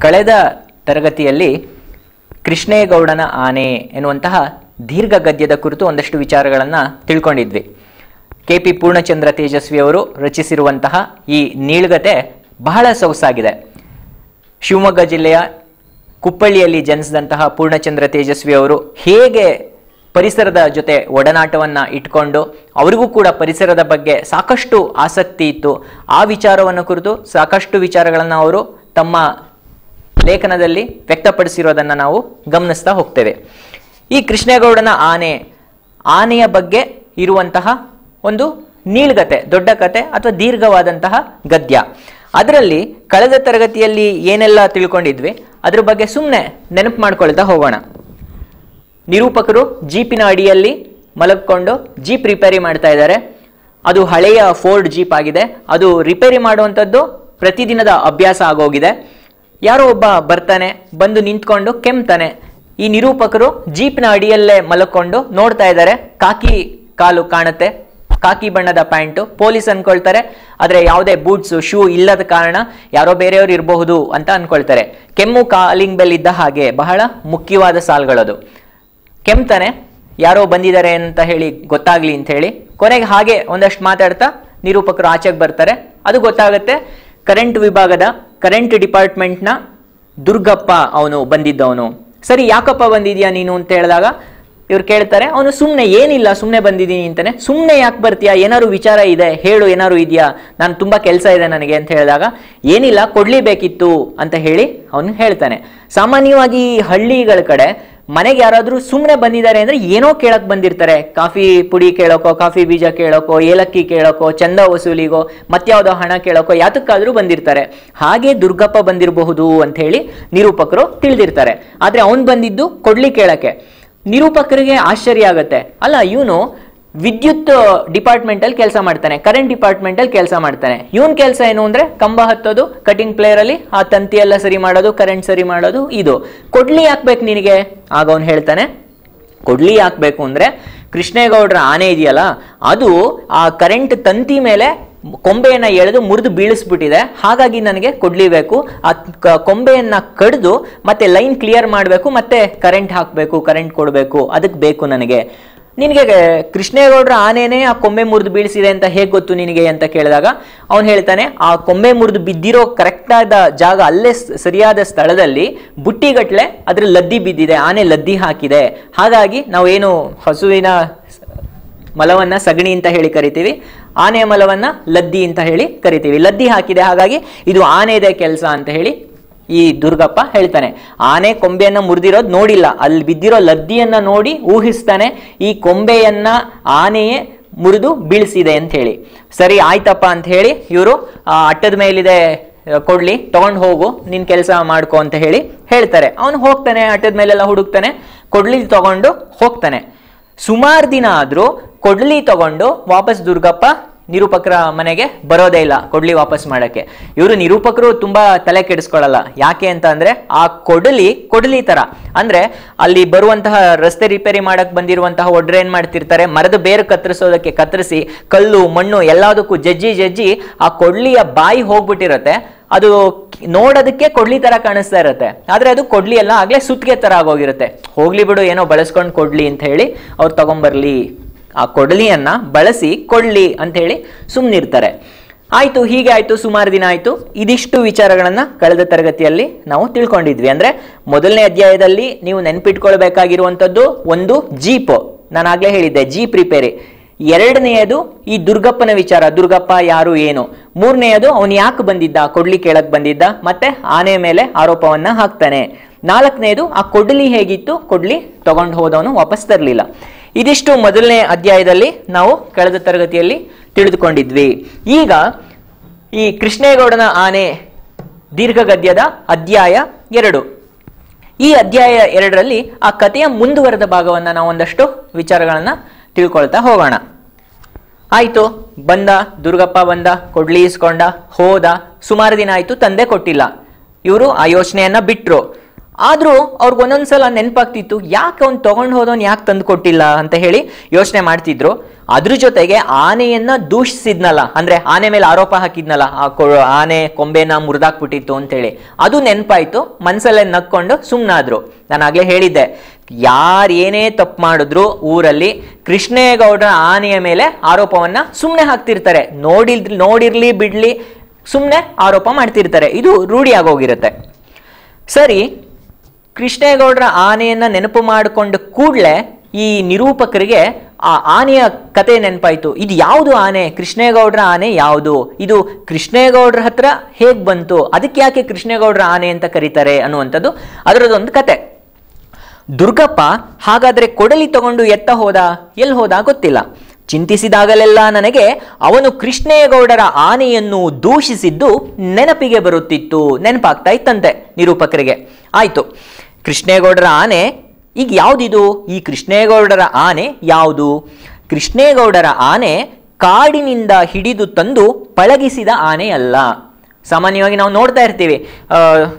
ಕಳೆದ ತರಗತಿಯಲ್ಲಿ ಕೃಷ್ಣೇಗೌಡನ ಆನೆ ಎನ್ನುವಂತಹ ದೀರ್ಘ ಗದ್ಯದ ಕುರಿತು ಒಂದಷ್ಟು ವಿಚಾರಗಳನ್ನು ತಿಳ್ಕೊಂಡಿದ್ವಿ ಕೆ ಪಿ ಪೂರ್ಣಚಂದ್ರ ತೇಜಸ್ವಿ ಅವರು ರಚಿಸಿರುವಂತಹ ಈ ನೀಳ್ಗತೆ ಬಹಳ ಸೊಗಸಾಗಿದೆ ಶಿವಮೊಗ್ಗ ಜಿಲ್ಲೆಯ ಕುಪ್ಪಳ್ಳಿಯಲ್ಲಿ ಜನಿಸಿದಂತಹ ಪೂರ್ಣಚಂದ್ರ ತೇಜಸ್ವಿ ಅವರು ಹೇಗೆ ಪರಿಸರದ ಜೊತೆ ಒಡನಾಟವನ್ನ ಇಟ್ಕೊಂಡು ಅವರಿಗೂ ಕೂಡ ಪರಿಸರದ ಬಗ್ಗೆ ಸಾಕಷ್ಟು ಆಸಕ್ತಿ ಇತ್ತು ಆ ವಿಚಾರವನ್ನು ಕುರಿತು ಸಾಕಷ್ಟು ವಿಚಾರಗಳನ್ನು ಅವರು ತಮ್ಮ ಲೇಖನದಲ್ಲಿ ವ್ಯಕ್ತಪಡಿಸಿರೋದನ್ನು ನಾವು ಗಮನಿಸ್ತಾ ಹೋಗ್ತೇವೆ ಈ ಕೃಷ್ಣೇಗೌಡನ ಆನೆ ಆನೆಯ ಬಗ್ಗೆ ಇರುವಂತಹ ಒಂದು ನೀಳ್ಗತೆ ದೊಡ್ಡ ಕತೆ ಅಥವಾ ದೀರ್ಘವಾದಂತಹ ಗದ್ಯ ಅದರಲ್ಲಿ ಕಳೆದ ತರಗತಿಯಲ್ಲಿ ಏನೆಲ್ಲ ತಿಳ್ಕೊಂಡಿದ್ವಿ ಅದ್ರ ಬಗ್ಗೆ ಸುಮ್ಮನೆ ನೆನಪು ಮಾಡ್ಕೊಳ್ತಾ ಹೋಗೋಣ ನಿರೂಪಕರು ಜೀಪಿನ ಅಡಿಯಲ್ಲಿ ಮಲಗಿಕೊಂಡು ಜೀಪ್ ರಿಪೇರಿ ಮಾಡ್ತಾ ಇದ್ದಾರೆ ಅದು ಹಳೆಯ ಫೋರ್ಡ್ ಜೀಪ್ ಆಗಿದೆ ಅದು ರಿಪೇರಿ ಮಾಡುವಂಥದ್ದು ಪ್ರತಿದಿನದ ಅಭ್ಯಾಸ ಆಗೋಗಿದೆ ಯಾರೋ ಒಬ್ಬ ಬರ್ತಾನೆ ಬಂದು ನಿಂತ್ಕೊಂಡು ಕೆಮ್ತಾನೆ ಈ ನಿರೂಪಕರು ಜೀಪ್ನ ಅಡಿಯಲ್ಲೇ ಮಲಕೊಂಡು ನೋಡ್ತಾ ಇದ್ದಾರೆ ಕಾಕಿ ಕಾಲು ಕಾಣುತ್ತೆ ಕಾಕಿ ಬಣ್ಣದ ಪ್ಯಾಂಟು ಪೊಲೀಸ್ ಅನ್ಕೊಳ್ತಾರೆ ಆದರೆ ಯಾವುದೇ ಬೂಟ್ಸು ಶೂ ಇಲ್ಲದ ಕಾರಣ ಯಾರೋ ಬೇರೆಯವರು ಇರಬಹುದು ಅಂತ ಅನ್ಕೊಳ್ತಾರೆ ಕೆಮ್ಮು ಕಾಲಿಂಗ್ ಬೆಲ್ ಇದ್ದ ಹಾಗೆ ಬಹಳ ಮುಖ್ಯವಾದ ಸಾಲ್ಗಳದು ಕೆಮ್ತಾನೆ ಯಾರೋ ಬಂದಿದ್ದಾರೆ ಅಂತ ಹೇಳಿ ಗೊತ್ತಾಗ್ಲಿ ಅಂತ ಹೇಳಿ ಕೊನೆಗೆ ಹಾಗೆ ಒಂದಷ್ಟು ಮಾತಾಡ್ತಾ ನಿರೂಪಕರು ಆಚೆಗೆ ಬರ್ತಾರೆ ಅದು ಗೊತ್ತಾಗುತ್ತೆ ಕರೆಂಟ್ ವಿಭಾಗದ ಕರೆಂಟ್ ಡಿಪಾರ್ಟ್ಮೆಂಟ್ನ ದುರ್ಗಪ್ಪ ಅವನು ಬಂದಿದ್ದವನು ಸರಿ ಯಾಕಪ್ಪ ಬಂದಿದ್ಯಾ ನೀನು ಅಂತ ಹೇಳಿದಾಗ ಇವ್ರು ಕೇಳ್ತಾರೆ ಅವನು ಸುಮ್ಮನೆ ಏನಿಲ್ಲ ಸುಮ್ಮನೆ ಬಂದಿದ್ದೀನಿ ಅಂತಾನೆ ಸುಮ್ಮನೆ ಯಾಕೆ ಬರ್ತೀಯಾ ಏನಾದ್ರು ವಿಚಾರ ಇದೆ ಹೇಳು ಏನಾದ್ರು ಇದೆಯಾ ನಾನು ತುಂಬ ಕೆಲಸ ಇದೆ ನನಗೆ ಅಂತ ಹೇಳಿದಾಗ ಏನಿಲ್ಲ ಕೊಡ್ಲಿಬೇಕಿತ್ತು ಅಂತ ಹೇಳಿ ಅವನು ಹೇಳ್ತಾನೆ ಸಾಮಾನ್ಯವಾಗಿ ಈ ಹಳ್ಳಿಗಳ ಕಡೆ ಮನೆಗೆ ಯಾರಾದರೂ ಸುಮ್ಮನೆ ಬಂದಿದ್ದಾರೆ ಅಂದ್ರೆ ಏನೋ ಕೇಳಕ್ ಬಂದಿರ್ತಾರೆ ಕಾಫಿ ಪುಡಿ ಕೇಳೋಕೋ ಕಾಫಿ ಬೀಜ ಕೇಳೋಕೋ ಏಲಕ್ಕಿ ಕೇಳೋಕೋ ಚಂದ ವಸೂಲಿಗೋ ಮತ್ಯಾವುದೋ ಹಣ ಕೇಳೋಕೋ ಯಾತಕ್ಕಾದ್ರೂ ಬಂದಿರ್ತಾರೆ ಹಾಗೆ ದುರ್ಗಪ್ಪ ಬಂದಿರಬಹುದು ಅಂತ ಹೇಳಿ ನಿರೂಪಕರು ತಿಳಿದಿರ್ತಾರೆ ಆದ್ರೆ ಅವನ್ ಬಂದಿದ್ದು ಕೊಡ್ಲಿ ಕೇಳಕ್ಕೆ ನಿರೂಪಕರಿಗೆ ಆಶ್ಚರ್ಯ ಆಗತ್ತೆ ಅಲ್ಲ ಇವನು ವಿದ್ಯುತ್ ಡಿಪಾರ್ಟ್ಮೆಂಟ್ ಅಲ್ಲಿ ಕೆಲಸ ಮಾಡ್ತಾನೆ ಕರೆಂಟ್ ಡಿಪಾರ್ಟ್ಮೆಂಟ್ ಅಲ್ಲಿ ಕೆಲಸ ಮಾಡ್ತಾನೆ ಇವನ್ ಕೆಲಸ ಏನು ಅಂದ್ರೆ ಕಂಬ ಹತ್ತೋದು ಕಟಿಂಗ್ ಪ್ಲೇಯರ್ ಅಲ್ಲಿ ಆ ತಂತಿ ಎಲ್ಲ ಸರಿ ಮಾಡೋದು ಕರೆಂಟ್ ಸರಿ ಮಾಡೋದು ಇದು ಕೊಡ್ಲಿ ಹಾಕ್ಬೇಕು ನಿನಗೆ ಆಗ ಅವನು ಹೇಳ್ತಾನೆ ಕೊಡ್ಲಿ ಹಾಕ್ಬೇಕು ಅಂದ್ರೆ ಕೃಷ್ಣೇಗೌಡರ ಆನೆ ಇದೆಯಲ್ಲ ಅದು ಆ ಕರೆಂಟ್ ತಂತಿ ಮೇಲೆ ಕೊಂಬೆಯನ್ನ ಎಳೆದು ಮುರಿದು ಬೀಳಿಸ್ಬಿಟ್ಟಿದೆ ಹಾಗಾಗಿ ನನಗೆ ಕೊಡ್ಲಿಬೇಕು ಆ ಕ- ಕೊಂಬೆಯನ್ನ ಕಡಿದು ಮತ್ತೆ ಲೈನ್ ಕ್ಲಿಯರ್ ಮಾಡಬೇಕು ಮತ್ತೆ ಕರೆಂಟ್ ಹಾಕಬೇಕು ಕರೆಂಟ್ ಕೊಡಬೇಕು ಅದಕ್ಕೆ ಬೇಕು ನನಗೆ ನಿನಗೆ ಕೃಷ್ಣೇಗೌಡರ ಆನೆನೇ ಆ ಕೊಂಬೆ ಮುರಿದು ಬೀಳಿಸಿದೆ ಅಂತ ಹೇಗೆ ಗೊತ್ತು ನಿನಗೆ ಅಂತ ಕೇಳಿದಾಗ ಅವನು ಹೇಳ್ತಾನೆ ಆ ಕೊಂಬೆ ಮುರಿದು ಬಿದ್ದಿರೋ ಕರೆಕ್ಟಾದ ಜಾಗ ಅಲ್ಲೇ ಸ್- ಸರಿಯಾದ ಸ್ಥಳದಲ್ಲಿ ಬುಟ್ಟಿಗಟ್ಲೆ ಅದ್ರ ಲದ್ದಿ ಬಿದ್ದಿದೆ ಆನೆ ಲದ್ದಿ ಹಾಕಿದೆ ಹಾಗಾಗಿ ನಾವೇನು ಹಸುವಿನ ಸ- ಮಲವನ್ನ ಸಗಣಿ ಅಂತ ಹೇಳಿ ಕರಿತೀವಿ ಆನೆ ಮಲವನ್ನ ಲದ್ದಿ ಅಂತ ಹೇಳಿ ಕರಿತೀವಿ ಲದ್ದಿ ಹಾಕಿದೆ ಹಾಗಾಗಿ ಇದು ಆನೆದೆ ಕೆಲಸ ಅಂತ ಹೇಳಿ ಈ ದುರ್ಗಪ್ಪ ಹೇಳ್ತಾನೆ ಆನೆ ಕೊಂಬೆಯನ್ನ ಮುರಿದಿರೋದು ನೋಡಿಲ್ಲ ಅಲ್ಲಿ ಬಿದ್ದಿರೋ ಲದ್ದಿಯನ್ನ ನೋಡಿ ಊಹಿಸ್ತಾನೆ ಈ ಕೊಂಬೆಯನ್ನ ಆನೆಯೇ ಮುರಿದು ಬೀಳಿಸಿದೆ ಅಂತ ಹೇಳಿ ಸರಿ ಆಯ್ತಪ್ಪ ಅಂತ ಹೇಳಿ ಇವರು ಅಟ್ಟದ ಮೇಲಿದೆ ಆ, ಕೊಡ್ಲಿ ತಗೊಂಡು ಹೋಗು ನಿನ್ ಕೆಲಸ ಮಾಡ್ಕೊ ಅಂತ ಹೇಳಿ ಹೇಳ್ತಾರೆ ಅವನು ಹೋಗ್ತಾನೆ ಅಟ್ಟದ ಮೇಲೆಲ್ಲ ಹುಡುಕ್ತಾನೆ ಕೊಡ್ಲಿ ತಗೊಂಡು ಹೋಗ್ತಾನೆ ಸುಮಾರು ದಿನ ಆದ್ರೂ ಕೊಡ್ಲಿ ತಗೊಂಡು ವಾಪಸ್ ದುರ್ಗಪ್ಪ ನಿರೂಪಕರ ಮನೆಗೆ ಬರೋದೇ ಇಲ್ಲ ಕೊಡ್ಲಿ ವಾಪಸ್ ಮಾಡಕ್ಕೆ ಇವರು ನಿರೂಪಕರು ತುಂಬಾ ತಲೆ ಕೆಡಿಸ್ಕೊಳ್ಳಲ್ಲ ಯಾಕೆ ಅಂತ ಅಂದ್ರೆ ಆ ಕೊಡಲಿ ಕೊಡಲಿ ತರ ಅಂದ್ರೆ ಅಲ್ಲಿ ಬರುವಂತಹ ರಸ್ತೆ ರಿಪೇರಿ ಮಾಡಕ್ ಬಂದಿರುವಂತಹ ಒಡ್ರೆ ಏನ್ ಮಾಡ್ತಿರ್ತಾರೆ ಮರದ ಬೇರು ಕತ್ತರಿಸೋದಕ್ಕೆ ಕತ್ತರಿಸಿ ಕಲ್ಲು ಮಣ್ಣು ಎಲ್ಲದಕ್ಕೂ ಜಜ್ಜಿ ಜಜ್ಜಿ ಆ ಕೊಡ್ಲಿಯ ಬಾಯಿ ಹೋಗ್ಬಿಟ್ಟಿರತ್ತೆ ಅದು ಕಿ- ನೋಡೋದಕ್ಕೆ ಕೊಡ್ಲಿ ತರ ಕಾಣಿಸ್ತಾ ಇರುತ್ತೆ ಆದ್ರೆ ಅದು ಕೊಡ್ಲಿ ಎಲ್ಲ ಆಗ್ಲೇ ಸುತ್ತಿಗೆ ತರ ಆಗೋಗಿರುತ್ತೆ ಹೋಗ್ಲಿ ಬಿಡು ಏನೋ ಬಳಸ್ಕೊಂಡು ಕೊಡ್ಲಿ ಅಂತ ಹೇಳಿ ಅವ್ರು ತಗೊಂಬರ್ಲಿ ಆ ಕೊಡಲಿಯನ್ನ ಬಳಸಿ ಕೊಡ್ಲಿ ಅಂತ ಹೇಳಿ ಸುಮ್ಮನಿರ್ತಾರೆ ಆಯ್ತು ಹೀಗೆ ಆಯ್ತು ಸುಮಾರು ದಿನ ಆಯ್ತು ಇದಿಷ್ಟು ವಿಚಾರಗಳನ್ನ ಕಳೆದ ತರಗತಿಯಲ್ಲಿ ನಾವು ತಿಳ್ಕೊಂಡಿದ್ವಿ ಅಂದ್ರೆ ಮೊದಲನೇ ಅಧ್ಯಾಯದಲ್ಲಿ ನೀವು ನೆನ್ಪಿಟ್ಕೊಳ್ಬೇಕಾಗಿರುವಂತದ್ದು ಒಂದು ಜೀಪ್ ನಾನು ಆಗ್ಲೇ ಹೇಳಿದ್ದೆ ಜೀಪ್ ರಿಪೇರಿ ಎರಡನೆಯದು ಈ ದುರ್ಗಪ್ಪನ ವಿಚಾರ ದುರ್ಗಪ್ಪ ಯಾರು ಏನು ಮೂರನೆಯದು ಅವನು ಯಾಕೆ ಬಂದಿದ್ದ ಕೊಡ್ಲಿ ಕೇಳಕ್ ಬಂದಿದ್ದ ಮತ್ತೆ ಆನೆ ಮೇಲೆ ಆರೋಪವನ್ನ ಹಾಕ್ತಾನೆ ನಾಲ್ಕನೆಯದು ಆ ಕೊಡ್ಲಿ ಹೇಗಿತ್ತು ಕೊಡ್ಲಿ ತಗೊಂಡು ಹೋದವನು ವಾಪಸ್ ತರಲಿಲ್ಲ ಇದಿಷ್ಟು ಮೊದಲನೇ ಅಧ್ಯಾಯದಲ್ಲಿ ನಾವು ಕಳೆದ ತರಗತಿಯಲ್ಲಿ ತಿಳಿದುಕೊಂಡಿದ್ವಿ ಈಗ ಈ ಕೃಷ್ಣೇಗೌಡನ ಆನೆ ದೀರ್ಘಗದ್ಯದ ಅಧ್ಯಾಯ ಎರಡು ಈ ಅಧ್ಯಾಯ ಎರಡರಲ್ಲಿ ಆ ಕಥೆಯ ಮುಂದುವರೆದ ಭಾಗವನ್ನ ನಾವು ಒಂದಷ್ಟು ವಿಚಾರಗಳನ್ನ ತಿಳ್ಕೊಳ್ತಾ ಹೋಗೋಣ ಆಯ್ತು ಬಂದ ದುರ್ಗಪ್ಪ ಬಂದ ಕೊಡ್ಲಿ ಇಸ್ಕೊಂಡ ಹೋದ ಸುಮಾರು ದಿನ ಆಯ್ತು ತಂದೆ ಕೊಟ್ಟಿಲ್ಲ ಇವರು ಆ ಯೋಚನೆಯನ್ನ ಬಿಟ್ರು ಆದ್ರೂ ಅವ್ರಿಗೆ ಒಂದೊಂದ್ಸಲ ನೆನಪಾಗ್ತಿತ್ತು ಯಾಕೆ ಅವ್ನು ತಗೊಂಡು ಹೋದವನ್ ಯಾಕೆ ತಂದು ಕೊಟ್ಟಿಲ್ಲ ಅಂತ ಹೇಳಿ ಯೋಚನೆ ಮಾಡ್ತಿದ್ರು ಅದ್ರ ಜೊತೆಗೆ ಆನೆಯನ್ನ ದೂಷಿಸಿದ್ನಲ್ಲ ಅಂದ್ರೆ ಆನೆ ಮೇಲೆ ಆರೋಪ ಹಾಕಿದ್ನಲ್ಲ ಆ ಕೊ- ಆನೆ ಕೊಂಬೆನ ಮುರಿದಾಕ್ಬಿಟ್ಟಿತ್ತು ಅಂತೇಳಿ ಅದು ನೆನಪಾಯ್ತು ಮನ್ಸಲ್ಲೇ ನಕ್ಕೊಂಡು ಸುಮ್ಮನಾದ್ರು ನಾನು ಆಗ್ಲೇ ಹೇಳಿದ್ದೆ ಯಾರು ಏನೇ ತಪ್ಪು ಮಾಡಿದ್ರು ಊರಲ್ಲಿ ಕೃಷ್ಣೇಗೌಡರ ಆನೆಯ ಮೇಲೆ ಆರೋಪವನ್ನ ಸುಮ್ಮನೆ ಹಾಕ್ತಿರ್ತಾರೆ ನೋಡಿಲ್ ನೋಡಿರ್ಲಿ ಬಿಡ್ಲಿ ಸುಮ್ಮನೆ ಆರೋಪ ಮಾಡ್ತಿರ್ತಾರೆ ಇದು ರೂಢಿ ಆಗೋಗಿರುತ್ತೆ ಸರಿ ಕೃಷ್ಣೇಗೌಡರ ಆನೆಯನ್ನ ನೆನಪು ಮಾಡಿಕೊಂಡು ಕೂಡಲೇ ಈ ನಿರೂಪಕರಿಗೆ ಆ ಆನೆಯ ಕತೆ ನೆನಪಾಯ್ತು ಇದು ಯಾವುದು ಆನೆ ಕೃಷ್ಣೇಗೌಡರ ಆನೆ ಯಾವುದು ಇದು ಕೃಷ್ಣೇಗೌಡರ ಹತ್ರ ಹೇಗ್ ಬಂತು ಅದಕ್ಕೆ ಯಾಕೆ ಕೃಷ್ಣೇಗೌಡರ ಆನೆ ಅಂತ ಕರೀತಾರೆ ಅನ್ನುವಂಥದ್ದು ಅದರದೊಂದು ಕತೆ ದುರ್ಗಪ್ಪ ಹಾಗಾದ್ರೆ ಕೊಡಲಿ ತಗೊಂಡು ಎತ್ತ ಹೋದ ಎಲ್ಲಿ ಹೋದ ಗೊತ್ತಿಲ್ಲ ಚಿಂತಿಸಿದಾಗಲೆಲ್ಲ ನನಗೆ ಅವನು ಕೃಷ್ಣೇಗೌಡರ ಆನೆಯನ್ನು ದೂಷಿಸಿದ್ದು ನೆನಪಿಗೆ ಬರುತ್ತಿತ್ತು ನೆನಪಾಗ್ತಾ ಇತ್ತಂತೆ ನಿರೂಪಕರಿಗೆ ಆಯ್ತು ಕೃಷ್ಣೇಗೌಡರ ಆನೆ ಈಗ ಯಾವ್ದಿದು ಈ ಕೃಷ್ಣೇಗೌಡರ ಆನೆ ಯಾವುದು ಕೃಷ್ಣೇಗೌಡರ ಆನೆ ಕಾಡಿನಿಂದ ಹಿಡಿದು ತಂದು ಪಳಗಿಸಿದ ಆನೆ ಅಲ್ಲ ಸಾಮಾನ್ಯವಾಗಿ ನಾವು ನೋಡ್ತಾ ಇರ್ತೀವಿ ಆ,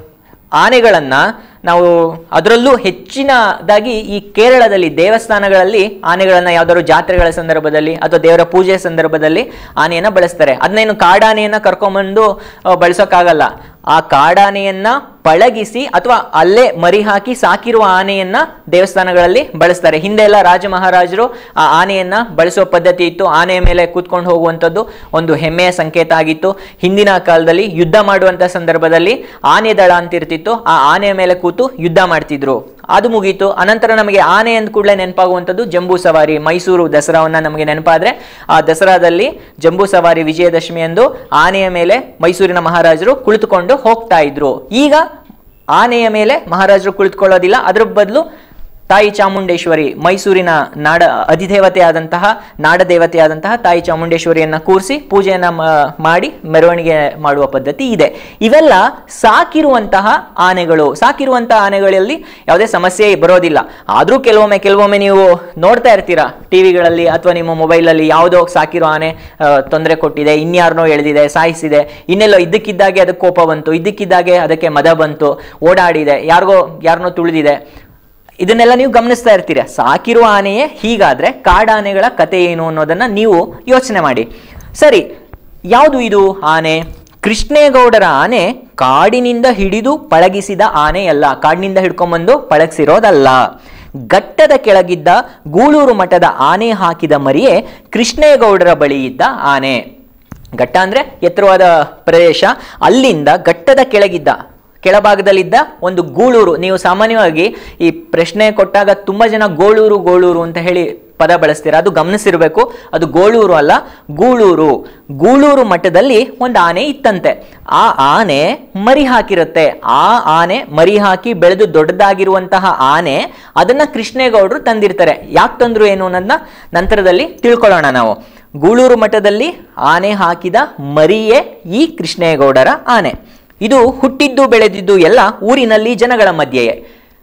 ಆನೆಗಳನ್ನ ನಾವು ಅದರಲ್ಲೂ ಹೆಚ್ಚಿನದಾಗಿ ಈ ಕೇರಳದಲ್ಲಿ ದೇವಸ್ಥಾನಗಳಲ್ಲಿ ಆನೆಗಳನ್ನ ಯಾವ್ದಾದ್ರು ಜಾತ್ರೆಗಳ ಸಂದರ್ಭದಲ್ಲಿ ಅಥವಾ ದೇವರ ಪೂಜೆ ಸಂದರ್ಭದಲ್ಲಿ ಆನೆಯನ್ನ ಬಳಸ್ತಾರೆ ಅದನ್ನೇನು ಕಾಡಾನೆಯನ್ನ ಕರ್ಕೊಂಬಂದು ಆ, ಬಳಸೋಕ್ಕಾಗಲ್ಲ ಆ ಕಾಡಾನೆಯನ್ನ ಪಳಗಿಸಿ ಅಥವಾ ಅಲ್ಲೇ ಮರಿ ಹಾಕಿ ಸಾಕಿರುವ ಆನೆಯನ್ನ ದೇವಸ್ಥಾನಗಳಲ್ಲಿ ಬಳಸ್ತಾರೆ ಹಿಂದೆ ಎಲ್ಲ ರಾಜ ಮಹಾರಾಜರು ಆ ಆನೆಯನ್ನ ಬಳಸೋ ಪದ್ಧತಿ ಇತ್ತು ಆನೆಯ ಮೇಲೆ ಕೂತ್ಕೊಂಡು ಹೋಗುವಂಥದ್ದು ಒಂದು ಹೆಮ್ಮೆಯ ಸಂಕೇತ ಆಗಿತ್ತು ಹಿಂದಿನ ಕಾಲದಲ್ಲಿ ಯುದ್ಧ ಮಾಡುವಂತ ಸಂದರ್ಭದಲ್ಲಿ ಆನೆ ದಳ ಅಂತ ಇರ್ತಿತ್ತು ಆ ಆನೆಯ ಮೇಲೆ ಕೂತು ಯುದ್ಧ ಮಾಡ್ತಿದ್ರು ಅದು ಮುಗೀತು ಅನಂತರ ನಮಗೆ ಆನೆ ಅಂದ ಕೂಡಲೇ ನೆನಪಾಗುವಂಥದ್ದು ಜಂಬೂ ಸವಾರಿ ಮೈಸೂರು ದಸರಾವನ್ನ ನಮಗೆ ನೆನಪಾದ್ರೆ ಆ ದಸರಾದಲ್ಲಿ ಜಂಬೂ ಸವಾರಿ ವಿಜಯದಶಮಿ ಎಂದು ಆನೆಯ ಮೇಲೆ ಮೈಸೂರಿನ ಮಹಾರಾಜರು ಕುಳಿತುಕೊಂಡು ಹೋಗ್ತಾ ಇದ್ರು ಈಗ ಆನೆಯ ಮೇಲೆ ಮಹಾರಾಜರು ಕುಳಿತುಕೊಳ್ಳೋದಿಲ್ಲ ಅದ್ರ ಬದಲು ತಾಯಿ ಚಾಮುಂಡೇಶ್ವರಿ ಮೈಸೂರಿನ ನಾಡ ಅಧಿದೇವತೆಯಾದಂತಹ ನಾಡದೇವತೆಯಾದಂತಹ ತಾಯಿ ಚಾಮುಂಡೇಶ್ವರಿಯನ್ನ ಕೂರಿಸಿ ಪೂಜೆಯನ್ನ ಮ- ಮಾಡಿ ಮೆರವಣಿಗೆ ಮಾಡುವ ಪದ್ಧತಿ ಇದೆ ಇವೆಲ್ಲ ಸಾಕಿರುವಂತಹ ಆನೆಗಳು ಸಾಕಿರುವಂತಹ ಆನೆಗಳಲ್ಲಿ ಯಾವುದೇ ಸಮಸ್ಯೆ ಬರೋದಿಲ್ಲ ಆದ್ರೂ ಕೆಲವೊಮ್ಮೆ ಕೆಲವೊಮ್ಮೆ ನೀವು ನೋಡ್ತಾ ಇರ್ತೀರಾ ಟಿವಿಗಳಲ್ಲಿ ಅಥವಾ ನಿಮ್ಮ ಮೊಬೈಲಲ್ಲಿ ಯಾವುದೋ ಸಾಕಿರೋ ಆನೆ ತೊಂದರೆ ಕೊಟ್ಟಿದೆ ಇನ್ಯಾರನೋ ಎಳೆದಿದೆ ಸಾಯಿಸಿದೆ ಇನ್ನೆಲ್ಲೋ ಇದ್ದಕ್ಕಿದ್ದಾಗೆ ಅದಕ್ಕೆ ಕೋಪ ಬಂತು ಇದ್ದಕ್ಕಿದ್ದಾಗೆ ಅದಕ್ಕೆ ಮದ ಬಂತು ಓಡಾಡಿದೆ ಯಾರಿಗೋ ಯಾರನ್ನೋ ತುಳಿದಿದೆ ಇದನ್ನೆಲ್ಲ ನೀವು ಗಮನಿಸ್ತಾ ಇರ್ತೀರ ಸಾಕಿರುವ ಆನೆಯೇ ಹೀಗಾದ್ರೆ ಕಾಡಾನೆಗಳ ಕತೆ ಏನು ಅನ್ನೋದನ್ನ ನೀವು ಯೋಚನೆ ಮಾಡಿ ಸರಿ ಯಾವುದು ಇದು ಆನೆ ಕೃಷ್ಣೇಗೌಡರ ಆನೆ ಕಾಡಿನಿಂದ ಹಿಡಿದು ಪಳಗಿಸಿದ ಆನೆಯಲ್ಲ ಕಾಡಿನಿಂದ ಹಿಡ್ಕೊಂಬಂದು ಪಳಗಿಸಿರೋದಲ್ಲ ಘಟ್ಟದ ಕೆಳಗಿದ್ದ ಗೂಳೂರು ಮಠದ ಆನೆ ಹಾಕಿದ ಮರಿಯೇ ಕೃಷ್ಣೇಗೌಡರ ಬಳಿ ಇದ್ದ ಆನೆ ಘಟ್ಟ ಅಂದ್ರೆ ಎತ್ತರವಾದ ಪ್ರದೇಶ ಅಲ್ಲಿಂದ ಘಟ್ಟದ ಕೆಳಗಿದ್ದ ಕೆಳಭಾಗದಲ್ಲಿದ್ದ ಒಂದು ಗೂಳೂರು ನೀವು ಸಾಮಾನ್ಯವಾಗಿ ಈ ಪ್ರಶ್ನೆ ಕೊಟ್ಟಾಗ ತುಂಬಾ ಜನ ಗೋಳೂರು ಗೋಳೂರು ಅಂತ ಹೇಳಿ ಪದ ಬಳಸ್ತೀರಾ ಅದು ಗಮನಿಸಿರ್ಬೇಕು ಅದು ಗೋಳೂರು ಅಲ್ಲ ಗೂಳೂರು ಗೂಳೂರು ಮಠದಲ್ಲಿ ಒಂದು ಆನೆ ಇತ್ತಂತೆ ಆ ಆನೆ ಮರಿ ಹಾಕಿರುತ್ತೆ ಆ ಆನೆ ಮರಿ ಹಾಕಿ ಬೆಳೆದು ದೊಡ್ಡದಾಗಿರುವಂತಹ ಆನೆ ಅದನ್ನ ಕೃಷ್ಣೇಗೌಡರು ತಂದಿರ್ತಾರೆ ಯಾಕೆ ತಂದ್ರು ಏನು ಅನ್ನೋದನ್ನ ನಂತರದಲ್ಲಿ ತಿಳ್ಕೊಳ್ಳೋಣ ನಾವು ಗೂಳೂರು ಮಠದಲ್ಲಿ ಆನೆ ಹಾಕಿದ ಮರಿಯೇ ಈ ಕೃಷ್ಣೇಗೌಡರ ಆನೆ ಇದು ಹುಟ್ಟಿದ್ದು ಬೆಳೆದಿದ್ದು ಎಲ್ಲ ಊರಿನಲ್ಲಿ ಜನಗಳ ಮಧ್ಯೆಯೇ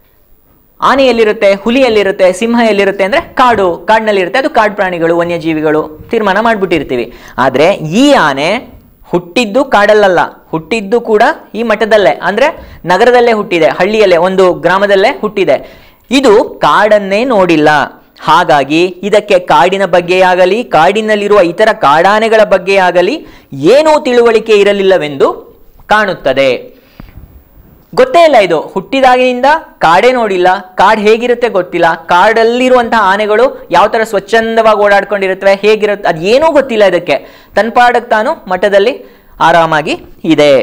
ಆನೆ ಎಲ್ಲಿರುತ್ತೆ ಹುಲಿ ಎಲ್ಲಿರುತ್ತೆ ಸಿಂಹ ಎಲ್ಲಿರುತ್ತೆ ಅಂದ್ರೆ ಕಾಡು ಕಾಡಿನಲ್ಲಿರುತ್ತೆ ಅದು ಕಾಡು ಪ್ರಾಣಿಗಳು ವನ್ಯಜೀವಿಗಳು ತೀರ್ಮಾನ ಮಾಡ್ಬಿಟ್ಟಿರ್ತೀವಿ ಆದ್ರೆ ಈ ಆನೆ ಹುಟ್ಟಿದ್ದು ಕಾಡಲ್ಲಲ್ಲ ಹುಟ್ಟಿದ್ದು ಕೂಡ ಈ ಮಠದಲ್ಲೇ ಅಂದ್ರೆ ನಗರದಲ್ಲೇ ಹುಟ್ಟಿದೆ ಹಳ್ಳಿಯಲ್ಲೇ ಒಂದು ಗ್ರಾಮದಲ್ಲೇ ಹುಟ್ಟಿದೆ ಇದು ಕಾಡನ್ನೇ ನೋಡಿಲ್ಲ ಹಾಗಾಗಿ ಇದಕ್ಕೆ ಕಾಡಿನ ಬಗ್ಗೆಯಾಗಲಿ ಕಾಡಿನಲ್ಲಿರುವ ಇತರ ಕಾಡಾನೆಗಳ ಬಗ್ಗೆಯಾಗಲಿ ಏನೂ ತಿಳುವಳಿಕೆ ಇರಲಿಲ್ಲವೆಂದು ಕಾಣುತ್ತದೆ ಗೊತ್ತೇ ಇಲ್ಲ ಇದು ಹುಟ್ಟಿದಾಗಿನಿಂದ ಕಾಡೇ ನೋಡಿಲ್ಲ ಕಾಡ್ ಹೇಗಿರುತ್ತೆ ಗೊತ್ತಿಲ್ಲ ಕಾಡಲ್ಲಿರುವಂತಹ ಆನೆಗಳು ಯಾವ ತರ ಸ್ವಚ್ಛಂದವಾಗಿ ಓಡಾಡ್ಕೊಂಡಿರುತ್ತವೆ ಹೇಗಿರುತ್ತೆ ಅದು ಏನೂ ಗೊತ್ತಿಲ್ಲ ಇದಕ್ಕೆ ತನ್ನ ಪಾಡಕ್ಕೆ ತಾನು ಮಠದಲ್ಲಿ ಆರಾಮಾಗಿ ಇದೆ